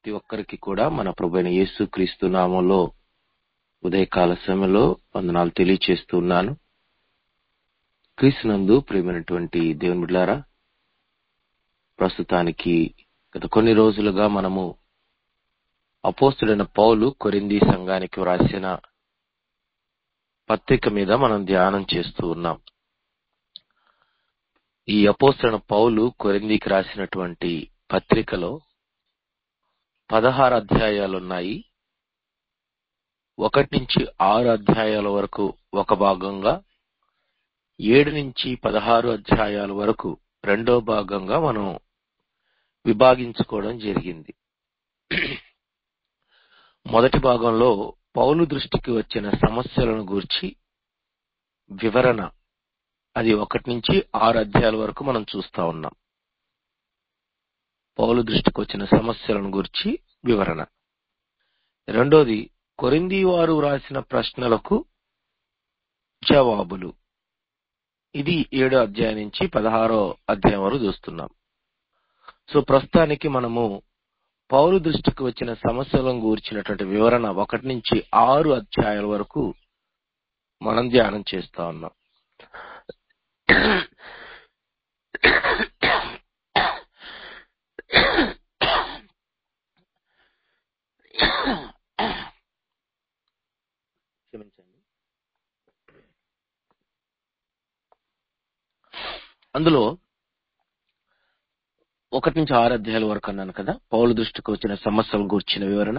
ప్రతి ఒక్కరికి కూడా మన ప్రభుైన యేసు క్రీస్తు నామంలో ఉదయకాల సమయంలో వందనాలు తెలియచేస్తున్నాను క్రీస్తునందు ప్రియమైనటువంటి దేవుని బిడ్డారా ప్రస్తుతానికి గత కొన్ని రోజులుగా మనము అపోస్తుడైన పౌలు కొరింది సంఘానికి వ్రాసిన పత్రిక మీద మనం ధ్యానం చేస్తూ ఉన్నాం ఈ అపోస్తుడైన పౌలు కొరిందికి రాసినటువంటి పత్రికలో పదహారు అధ్యాయాలు ఉన్నాయి ఒకటి నుంచి ఆరు అధ్యాయాల వరకు ఒక భాగంగా ఏడు నుంచి పదహారు అధ్యాయాల వరకు రెండో భాగంగా మనం విభాగించుకోవడం జరిగింది మొదటి భాగంలో పౌలు దృష్టికి వచ్చిన సమస్యలను గూర్చి వివరణ అది ఒకటి నుంచి ఆరు అధ్యాయాల వరకు మనం చూస్తా ఉన్నాం పౌలు దృష్టికి వచ్చిన సమస్యలను గురించి వివరణ రెండోది కొరింది వారు రాసిన ప్రశ్నలకు జవాబులు ఇది ఏడో అధ్యాయం నుంచి పదహారో అధ్యాయం వరకు చూస్తున్నాం సో ప్రస్తుతానికి మనము పౌరు దృష్టికి వచ్చిన సమస్యలను గూర్చినటువంటి వివరణ ఒకటి నుంచి ఆరు అధ్యాయాల వరకు మనం ధ్యానం చేస్తా ఉన్నాం క్షమించండి అందులో ఒకటి నుంచి ఆరు అధ్యాయాల వరకు అన్నాను కదా పౌలు దృష్టికి వచ్చిన సమస్యలు గూర్చిన వివరణ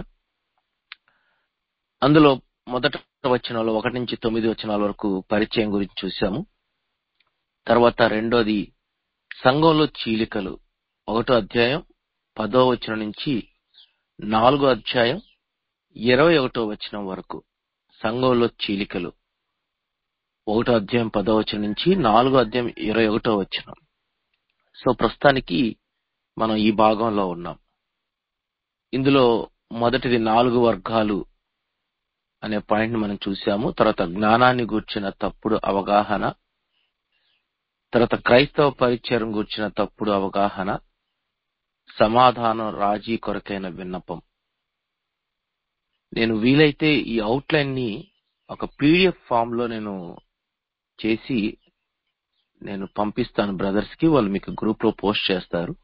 అందులో మొదట వచనాలు ఒకటి నుంచి తొమ్మిది వచనాల వరకు పరిచయం గురించి చూసాము తర్వాత రెండోది సంఘంలో చీలికలు ఒకటో అధ్యాయం పదో వచనం నుంచి నాలుగో అధ్యాయం ఇరవై ఒకటో వచనం వరకు సంఘంలో చీలికలు ఒకటో అధ్యాయం పదో వచనం నుంచి నాలుగో అధ్యాయం ఇరవై ఒకటో వచనం సో ప్రస్తుతానికి మనం ఈ భాగంలో ఉన్నాం ఇందులో మొదటిది నాలుగు వర్గాలు అనే పాయింట్ మనం చూసాము తర్వాత జ్ఞానాన్ని గూర్చిన తప్పుడు అవగాహన తర్వాత క్రైస్తవ పరిచయం గూర్చిన తప్పుడు అవగాహన సమాధానం రాజీ కొరకైన విన్నపం నేను వీలైతే ఈ అవుట్లైన్ ని ఒక పీడిఎఫ్ ఫామ్ లో నేను చేసి నేను పంపిస్తాను బ్రదర్స్ కి వాళ్ళు మీకు గ్రూప్ లో పోస్ట్ చేస్తారు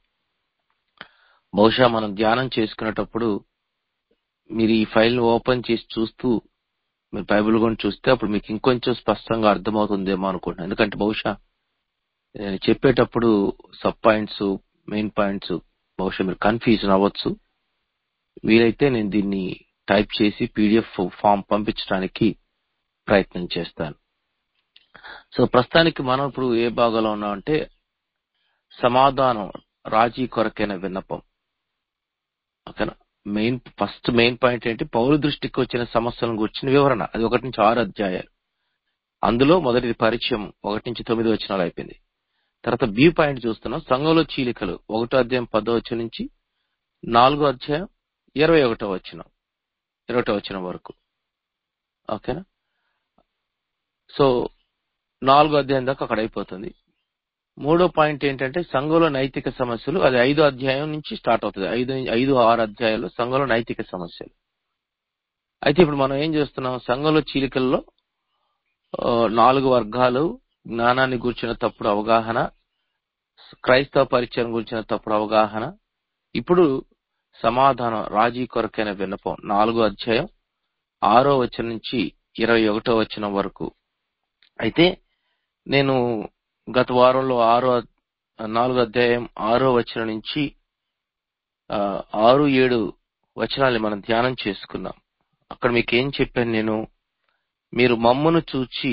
బహుశా మనం ధ్యానం చేసుకునేటప్పుడు మీరు ఈ ఫైల్ ఓపెన్ చేసి చూస్తూ మీరు బైబిల్ కూడా చూస్తే అప్పుడు మీకు ఇంకొంచెం స్పష్టంగా అర్థమవుతుందేమో అనుకుంటున్నాను ఎందుకంటే బహుశా నేను చెప్పేటప్పుడు సబ్ పాయింట్స్ మెయిన్ పాయింట్స్ బహుశా మీరు కన్ఫ్యూజన్ అవ్వచ్చు వీలైతే నేను దీన్ని టైప్ చేసి పీడిఎఫ్ ఫామ్ పంపించడానికి ప్రయత్నం చేస్తాను సో ప్రస్తుతానికి మనం ఇప్పుడు ఏ భాగంలో ఉన్నామంటే సమాధానం రాజీ కొరకైన విన్నపం ఓకేనా మెయిన్ ఫస్ట్ మెయిన్ పాయింట్ ఏంటి పౌరు దృష్టికి వచ్చిన సమస్యలను గురించిన వివరణ అది ఒకటి నుంచి ఆరు అధ్యాయాలు అందులో మొదటిది పరిచయం ఒకటి నుంచి తొమ్మిది వచనాలు అయిపోయింది తర్వాత బి పాయింట్ చూస్తున్నాం సంఘంలో చీలికలు ఒకటో అధ్యాయం పదో వచ్చిన నుంచి నాలుగో అధ్యాయం ఇరవై ఒకటో వచ్చిన ఇరవై ఒకటో వచ్చిన వరకు ఓకేనా సో నాలుగో అధ్యాయం దాకా అక్కడ అయిపోతుంది మూడో పాయింట్ ఏంటంటే సంఘంలో నైతిక సమస్యలు అది ఐదో అధ్యాయం నుంచి స్టార్ట్ అవుతుంది ఐదు ఐదు ఆరు అధ్యాయాలు సంఘంలో నైతిక సమస్యలు అయితే ఇప్పుడు మనం ఏం చేస్తున్నాం సంఘంలో చీలికల్లో నాలుగు వర్గాలు జ్ఞానాన్ని గురించిన తప్పుడు అవగాహన క్రైస్తవ పరిచయం గురించిన తప్పుడు అవగాహన ఇప్పుడు సమాధానం రాజీ కొరకైన విన్నపం నాలుగో అధ్యాయం ఆరో వచనం నుంచి ఇరవై ఒకటో వచనం వరకు అయితే నేను గత వారంలో ఆరో నాలుగో అధ్యాయం ఆరో వచనం నుంచి ఆరు ఏడు వచనాల్ని మనం ధ్యానం చేసుకున్నాం అక్కడ మీకు ఏం చెప్పాను నేను మీరు మమ్మను చూచి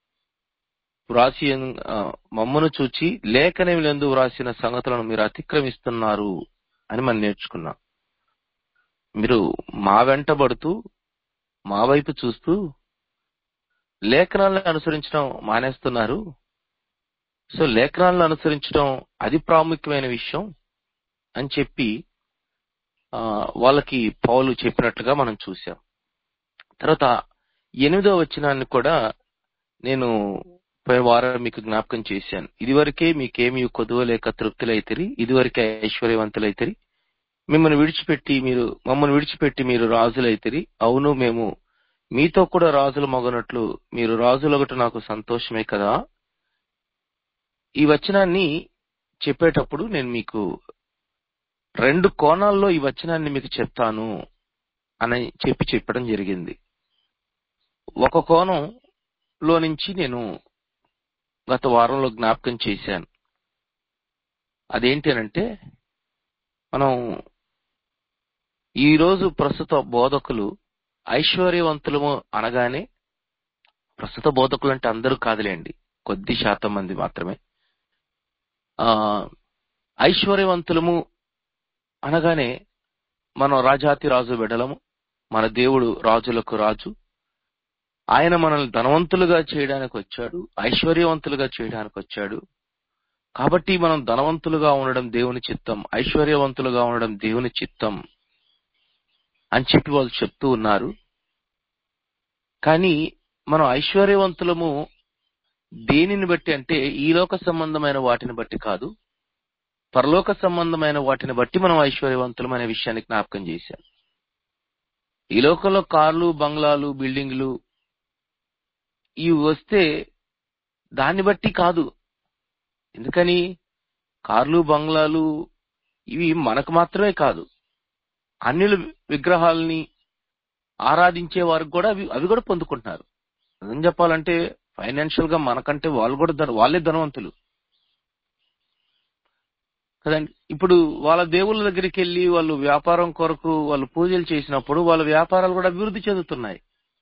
వ్రాసి మమ్మను చూచి లేఖనములందు వ్రాసిన సంగతులను మీరు అతిక్రమిస్తున్నారు అని మనం నేర్చుకున్నాం మీరు మా వెంటబడుతూ మా వైపు చూస్తూ లేఖనాలను అనుసరించడం మానేస్తున్నారు సో లేఖనాలను అనుసరించడం అది ప్రాముఖ్యమైన విషయం అని చెప్పి వాళ్ళకి పౌలు చెప్పినట్లుగా మనం చూసాం తర్వాత ఎనిమిదో వచనాన్ని కూడా నేను పోయిన వారం మీకు జ్ఞాపకం చేశాను ఇదివరకే మీకేమి కొదువ లేక తృప్తులైతరి ఇదివరకే ఐశ్వర్యవంతులైతరి మిమ్మల్ని విడిచిపెట్టి మీరు మమ్మల్ని విడిచిపెట్టి మీరు రాజులైతిరి అవును మేము మీతో కూడా రాజులు మగనట్లు మీరు రాజులొకటి నాకు సంతోషమే కదా ఈ వచనాన్ని చెప్పేటప్పుడు నేను మీకు రెండు కోణాల్లో ఈ వచనాన్ని మీకు చెప్తాను అని చెప్పి చెప్పడం జరిగింది ఒక కోణంలో నుంచి నేను గత వారంలో జ్ఞాపకం చేశాను అదేంటి అనంటే మనం ఈరోజు ప్రస్తుత బోధకులు ఐశ్వర్యవంతులము అనగానే ప్రస్తుత బోధకులు అంటే అందరూ కాదులేండి కొద్ది శాతం మంది మాత్రమే ఆ ఐశ్వర్యవంతులము అనగానే మనం రాజాతి రాజు వెడలము మన దేవుడు రాజులకు రాజు ఆయన మనల్ని ధనవంతులుగా చేయడానికి వచ్చాడు ఐశ్వర్యవంతులుగా చేయడానికి వచ్చాడు కాబట్టి మనం ధనవంతులుగా ఉండడం దేవుని చిత్తం ఐశ్వర్యవంతులుగా ఉండడం దేవుని చిత్తం అని చెప్పి వాళ్ళు చెప్తూ ఉన్నారు కానీ మనం ఐశ్వర్యవంతులము దేనిని బట్టి అంటే ఈ లోక సంబంధమైన వాటిని బట్టి కాదు పరలోక సంబంధమైన వాటిని బట్టి మనం ఐశ్వర్యవంతులం అనే విషయాన్ని జ్ఞాపకం చేశాం ఈ లోకంలో కార్లు బంగ్లాలు బిల్డింగ్లు ఇవి వస్తే దాన్ని బట్టి కాదు ఎందుకని కార్లు బంగ్లాలు ఇవి మనకు మాత్రమే కాదు అన్యుల విగ్రహాలని ఆరాధించే వారికి కూడా అవి అవి కూడా పొందుకుంటున్నారు నిజం చెప్పాలంటే ఫైనాన్షియల్ గా మనకంటే వాళ్ళు కూడా ధన- వాళ్ళే ధనవంతులు కదండి ఇప్పుడు వాళ్ళ దేవుళ్ళ దగ్గరికి వెళ్ళి వాళ్ళు వ్యాపారం కొరకు వాళ్ళు పూజలు చేసినప్పుడు వాళ్ళ వ్యాపారాలు కూడా అభివృద్ధి చెందుతున్నాయి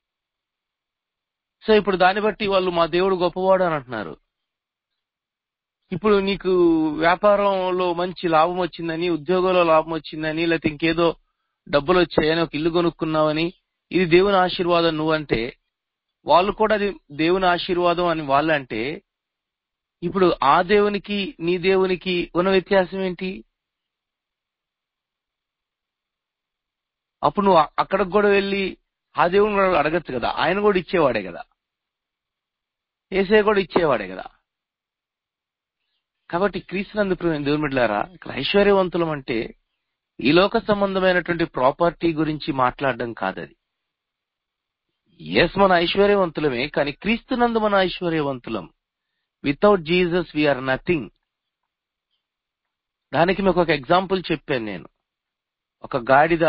సో ఇప్పుడు దాన్ని బట్టి వాళ్ళు మా దేవుడు గొప్పవాడు అని అంటున్నారు ఇప్పుడు నీకు వ్యాపారంలో మంచి లాభం వచ్చిందని ఉద్యోగంలో లాభం వచ్చిందని లేకపోతే ఇంకేదో డబ్బులు వచ్చాయని ఒక ఇల్లు కొనుక్కున్నావని ఇది దేవుని ఆశీర్వాదం నువ్వంటే వాళ్ళు కూడా అది దేవుని ఆశీర్వాదం అని వాళ్ళు అంటే ఇప్పుడు ఆ దేవునికి నీ దేవునికి ఉన్న వ్యత్యాసం ఏంటి అప్పుడు నువ్వు అ- అక్కడికి కూడా వెళ్ళి ఆ దేవుని కూడా అడగచ్చు కదా ఆయన కూడా ఇచ్చేవాడే కదా ఏసే కూడా ఇచ్చేవాడే కదా కాబట్టి క్రీస్తునందు ప్రియమైన దేవుని బిడ్డలారా ఇక్కడ ఐశ్వర్యవంతులం అంటే ఈ లోక సంబంధమైనటువంటి ప్రాపర్టీ గురించి మాట్లాడడం కాదది ఎస్ మన ఐశ్వర్యవంతులమే కానీ క్రీస్తునందు మన ఐశ్వర్యవంతులం వితౌట్ జీసస్ వీఆర్ నథింగ్ దానికి మీకు ఒక ఎగ్జాంపుల్ చెప్పాను నేను ఒక గాడిద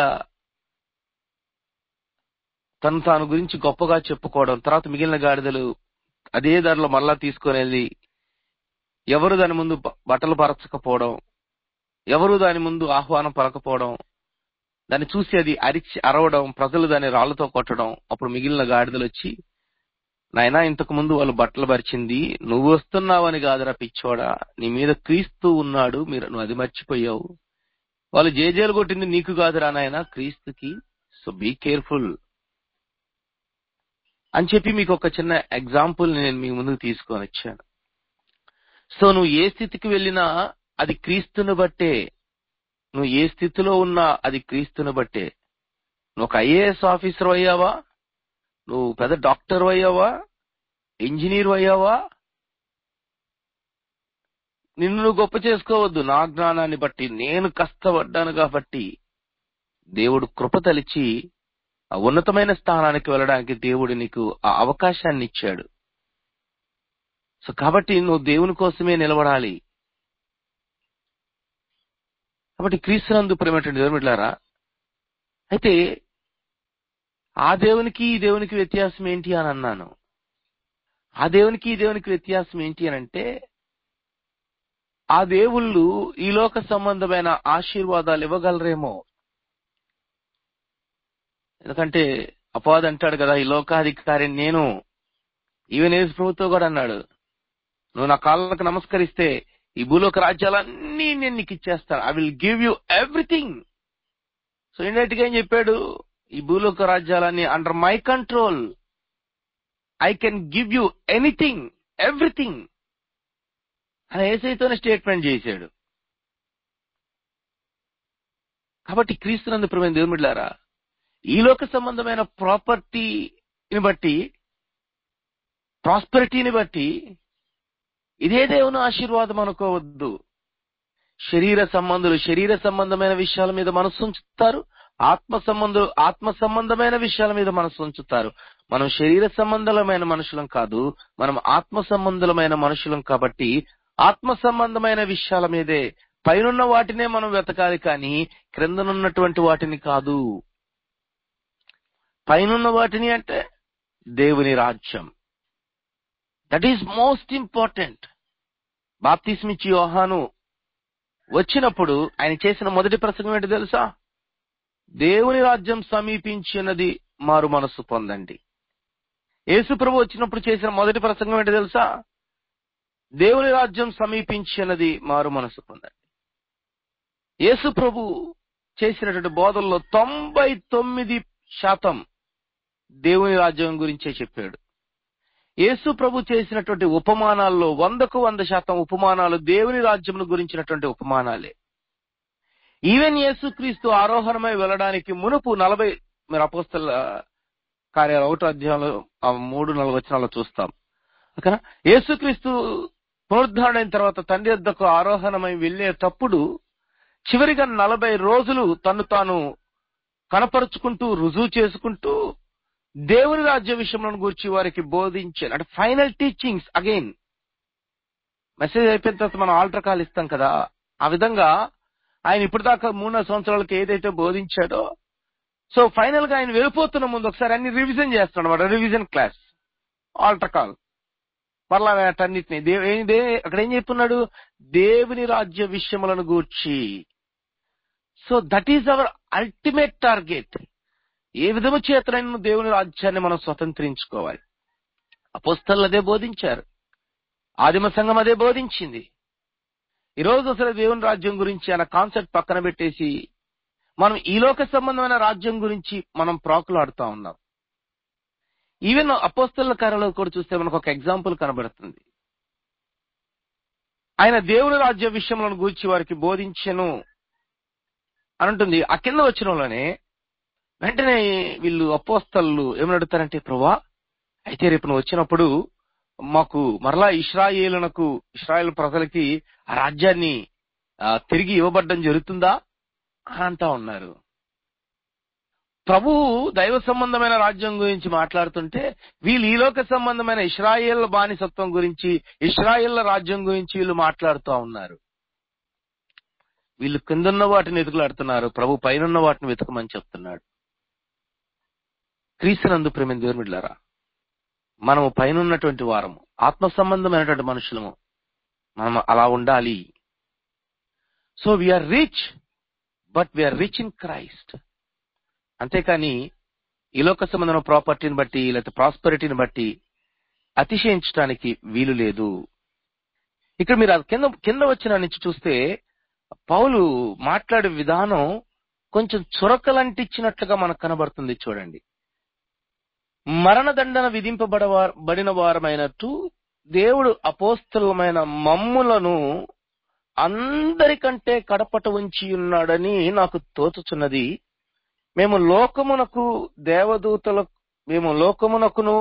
తను తాను గురించి గొప్పగా చెప్పుకోవడం తర్వాత మిగిలిన గాడిదలు అదే దారిలో మళ్ళా తీసుకొని వెళ్ళి ఎవరు దాని ముందు బ- బట్టలు పరచకపోవడం ఎవరు దాని ముందు ఆహ్వానం పలకపోవడం దాన్ని చూసి అది అరిచి అరవడం ప్రజలు దాన్ని రాళ్లతో కొట్టడం అప్పుడు మిగిలిన గాడిదలు వచ్చి నాయనా ఇంతకు ముందు వాళ్ళు బట్టలు పరిచింది నువ్వు వస్తున్నావని కాదురా పిచ్చోడా నీ మీద క్రీస్తు ఉన్నాడు మీరు నువ్వు అది మర్చిపోయావు వాళ్ళు జేజేలు కొట్టింది నీకు కాదురా నాయనా క్రీస్తుకి సో బీ కేర్ఫుల్ అని చెప్పి మీకు ఒక చిన్న ఎగ్జాంపుల్ నేను మీ ముందుకు తీసుకొని వచ్చాను సో నువ్వు ఏ స్థితికి వెళ్ళినా అది క్రీస్తుని బట్టే నువ్వు ఏ స్థితిలో ఉన్నా అది క్రీస్తుని బట్టే నువ్వు ఒక ఐఏఎస్ ఆఫీసర్ అయ్యావా నువ్వు పెద్ద డాక్టర్ అయ్యావా ఇంజనీర్ అయ్యావా నిన్ను నువ్వు గొప్ప చేసుకోవద్దు నా జ్ఞానాన్ని బట్టి నేను కష్టపడ్డాను కాబట్టి దేవుడు కృప తలిచి ఆ ఉన్నతమైన స్థానానికి వెళ్ళడానికి దేవుడు నీకు ఆ అవకాశాన్ని ఇచ్చాడు సో కాబట్టి నువ్వు దేవుని కోసమే నిలబడాలి కాబట్టి క్రీస్తునందు ప్రేమటువంటి దేవుమిట్లారా అయితే ఆ దేవునికి ఈ దేవునికి వ్యత్యాసం ఏంటి అని అన్నాను ఆ దేవునికి ఈ దేవునికి వ్యత్యాసం ఏంటి అని అంటే ఆ దేవుళ్ళు ఈ లోక సంబంధమైన ఆశీర్వాదాలు ఇవ్వగలరేమో ఎందుకంటే అపవాది అంటాడు కదా ఈ లోకాధికారి నేను ఈవెన్ యేసు ప్రభుతో కూడా అన్నాడు నువ్వు నా కాళ్ళకు నమస్కరిస్తే ఈ భూలోక రాజ్యాలన్నీ నేను నీకు ఇచ్చేస్తాను I will give you everything so indirect గా ఏం చెప్పాడు ఈ భూలోక రాజ్యాలన్నీ under my control I can give you anything everything అని ఏసైతోనే స్టేట్మెంట్ చేశాడు కాబట్టి క్రీస్తునందు ప్రమైన దేవుమిడ్లారా ఈ లోక సంబంధమైన ప్రాపర్టీని బట్టి ప్రాస్పెరిటీని బట్టి ఇదే దేవుని ఆశీర్వాదం అనుకోవద్దు శరీర సంబంధులు శరీర సంబంధమైన విషయాల మీద మనసు ఉంచుతారు ఆత్మ సంబంధులు ఆత్మ సంబంధమైన విషయాల మీద మనసు ఉంచుతారు మనం శరీర సంబంధమైన మనుషులం కాదు మనం ఆత్మ సంబంధులమైన మనుషులం కాబట్టి ఆత్మ సంబంధమైన విషయాల మీదే పైనున్న వాటినే మనం వెతకాలి కానీ క్రిందనున్నటువంటి వాటిని కాదు పైనున్న వాటిని అంటే దేవుని రాజ్యం దట్ ఈస్ మోస్ట్ ఇంపార్టెంట్ బాప్తిస్మిచ్చి యోహాను వచ్చినప్పుడు ఆయన చేసిన మొదటి ప్రసంగం ఏంటి తెలుసా దేవుని రాజ్యం సమీపించినది మారు మనస్సు పొందండి యేసు ప్రభు వచ్చినప్పుడు చేసిన మొదటి ప్రసంగం ఏంటి తెలుసా దేవుని రాజ్యం సమీపించినది మారు మనస్సు పొందండి యేసు ప్రభు చేసినటువంటి బోధల్లో తొంభై తొమ్మిది శాతం దేవుని రాజ్యం గురించే చెప్పాడు యేసు ప్రభు చేసినటువంటి ఉపమానాల్లో వందకు వంద శాతం ఉపమానాలు దేవుని రాజ్యమును గురించినటువంటి ఉపమానాలే ఈవెన్ యేసుక్రీస్తు ఆరోహణమై వెళ్ళడానికి మునుపు నలభై మీరు అపోస్తల కార్యాలు ఒకటో అధ్యాయంలో ఆ మూడు నలభై వచనాల్లో చూస్తాం ఓకేనా యేసుక్రీస్తు పునరుద్ధరణ అయిన తర్వాత తండ్రి వద్దకు ఆరోహణమై వెళ్ళేటప్పుడు చివరిగా నలభై రోజులు తను తాను కనపరుచుకుంటూ రుజువు చేసుకుంటూ దేవుని రాజ్య విషయంలో గురించి వారికి బోధించాను అంటే ఫైనల్ టీచింగ్స్ అగైన్ మెసేజ్ అయిపోయిన తర్వాత మనం ఆల్టర్ కాల్ ఇస్తాం కదా ఆ విధంగా ఆయన ఇప్పటిదాకా మూడున్నర సంవత్సరాలకి ఏదైతే బోధించాడో సో ఫైనల్ గా ఆయన వెళ్ళిపోతున్న ముందు ఒకసారి అన్ని రివిజన్ చేస్తాడు అనమాట రివిజన్ క్లాస్ ఆల్టర్ కాల్ మరలా వాటన్నిటిని దేవు ఏం- దే- అక్కడ ఏం చెప్తున్నాడు దేవుని రాజ్య విషయములను గూర్చి so that is our ultimate target ఏ విధము చేతనైనా దేవుని రాజ్యాన్ని మనం స్వతంత్రించుకోవాలి అపోస్తలు అదే బోధించారు ఆదిమ సంఘం అదే బోధించింది ఈ రోజు అసలు దేవుని రాజ్యం గురించి అన్న కాన్సెప్ట్ పక్కన పెట్టేసి మనం ఈ లోక సంబంధమైన రాజ్యం గురించి మనం ప్రాకులాడుతా ఉన్నాం ఈవెన్ అపోస్తల కార్యాలో కూడా చూస్తే మనకు ఒక ఎగ్జాంపుల్ కనబడుతుంది ఆయన దేవుని రాజ్య విషయంలో గురించి వారికి బోధించెను అని ఉంటుంది ఆ కింద వచ్చినలోనే వెంటనే వీళ్ళు అపోస్తలు ఏమని అడుగుతారంటే ప్రభా అయితే రేపు నువ్వు వచ్చినప్పుడు మాకు మరలా ఇస్రాయేలునకు ఇస్రాయేల్ ప్రజలకి ఆ రాజ్యాన్ని ఆ, తిరిగి ఇవ్వబడ్డం జరుగుతుందా అని అంటా ఉన్నారు ప్రభువు దైవ సంబంధమైన రాజ్యం గురించి మాట్లాడుతుంటే వీళ్ళు ఈ లోక సంబంధమైన ఇస్రాయేల్ బానిసత్వం గురించి ఇస్రాయేళ్ల రాజ్యం గురించి వీళ్ళు మాట్లాడుతూ ఉన్నారు వీళ్ళు కిందన్న వాటిని వెతుకులాడుతున్నారు ప్రభు పైనున్న వాటిని వెతకమని చెప్తున్నాడు క్రీస్తునందు ప్రేమ దేవుని బిడ్డలారా మనము పైనున్నటువంటి వారము ఆత్మ సంబంధమైనటువంటి మనుషులము మనం అలా ఉండాలి so we are rich but we are rich in Christ అంతేకాని ఈ లోక సంబంధమైన ప్రాపర్టీని బట్టి లేకపోతే ప్రాస్పరిటీని బట్టి అతిశయించడానికి వీలు లేదు ఇక్కడ మీరు అది కింద కింద వచ్చిన నుంచి చూస్తే పౌలు మాట్లాడే విధానం కొంచెం చురకలంటిచ్చినట్లుగా మనకు కనబడుతుంది చూడండి మరణదండన విధింపబడబడిన వారమైనట్టు దేవుడు అపోస్తలమైన మమ్ములను అందరికంటే కడపట ఉంచి ఉన్నాడని నాకు తోచుచున్నది మేము లోకమునకు దేవదూతల మేము లోకమునకును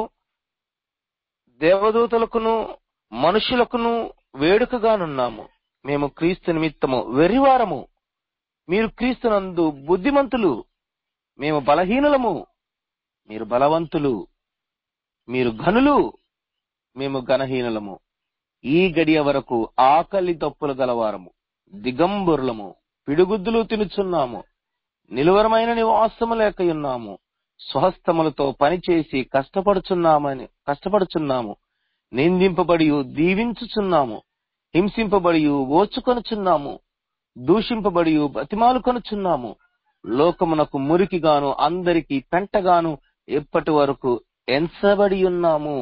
దేవదూతలకును మనుషులకును వేడుకగానున్నాము మేము క్రీస్తు నిమిత్తము వెర్రివారము మీరు క్రీస్తునందు బుద్ధిమంతులు మేము బలహీనులము మీరు బలవంతులు మీరు ఘనులు మేము ఘనహీనులము ఈ గడియ వరకు ఆకలి తప్పులు గలవారము దిగంబరులము పిడుగుద్దులు తినుచున్నాము నిలువరమైన నివాసము లేకయున్నాము స్వహస్తములతో పనిచేసి కష్టపడుచున్నామని కష్టపడుచున్నాము నిందింపబడి దీవించుచున్నాము హింసింపబడి ఓచుకొనుచున్నాము దూషింపబడి బతిమాలు కొనుచున్నాము లోకమునకు మురికిగాను అందరికి పెంటగాను ఎప్పటి వరకు ఎంచబడి ఉన్నాము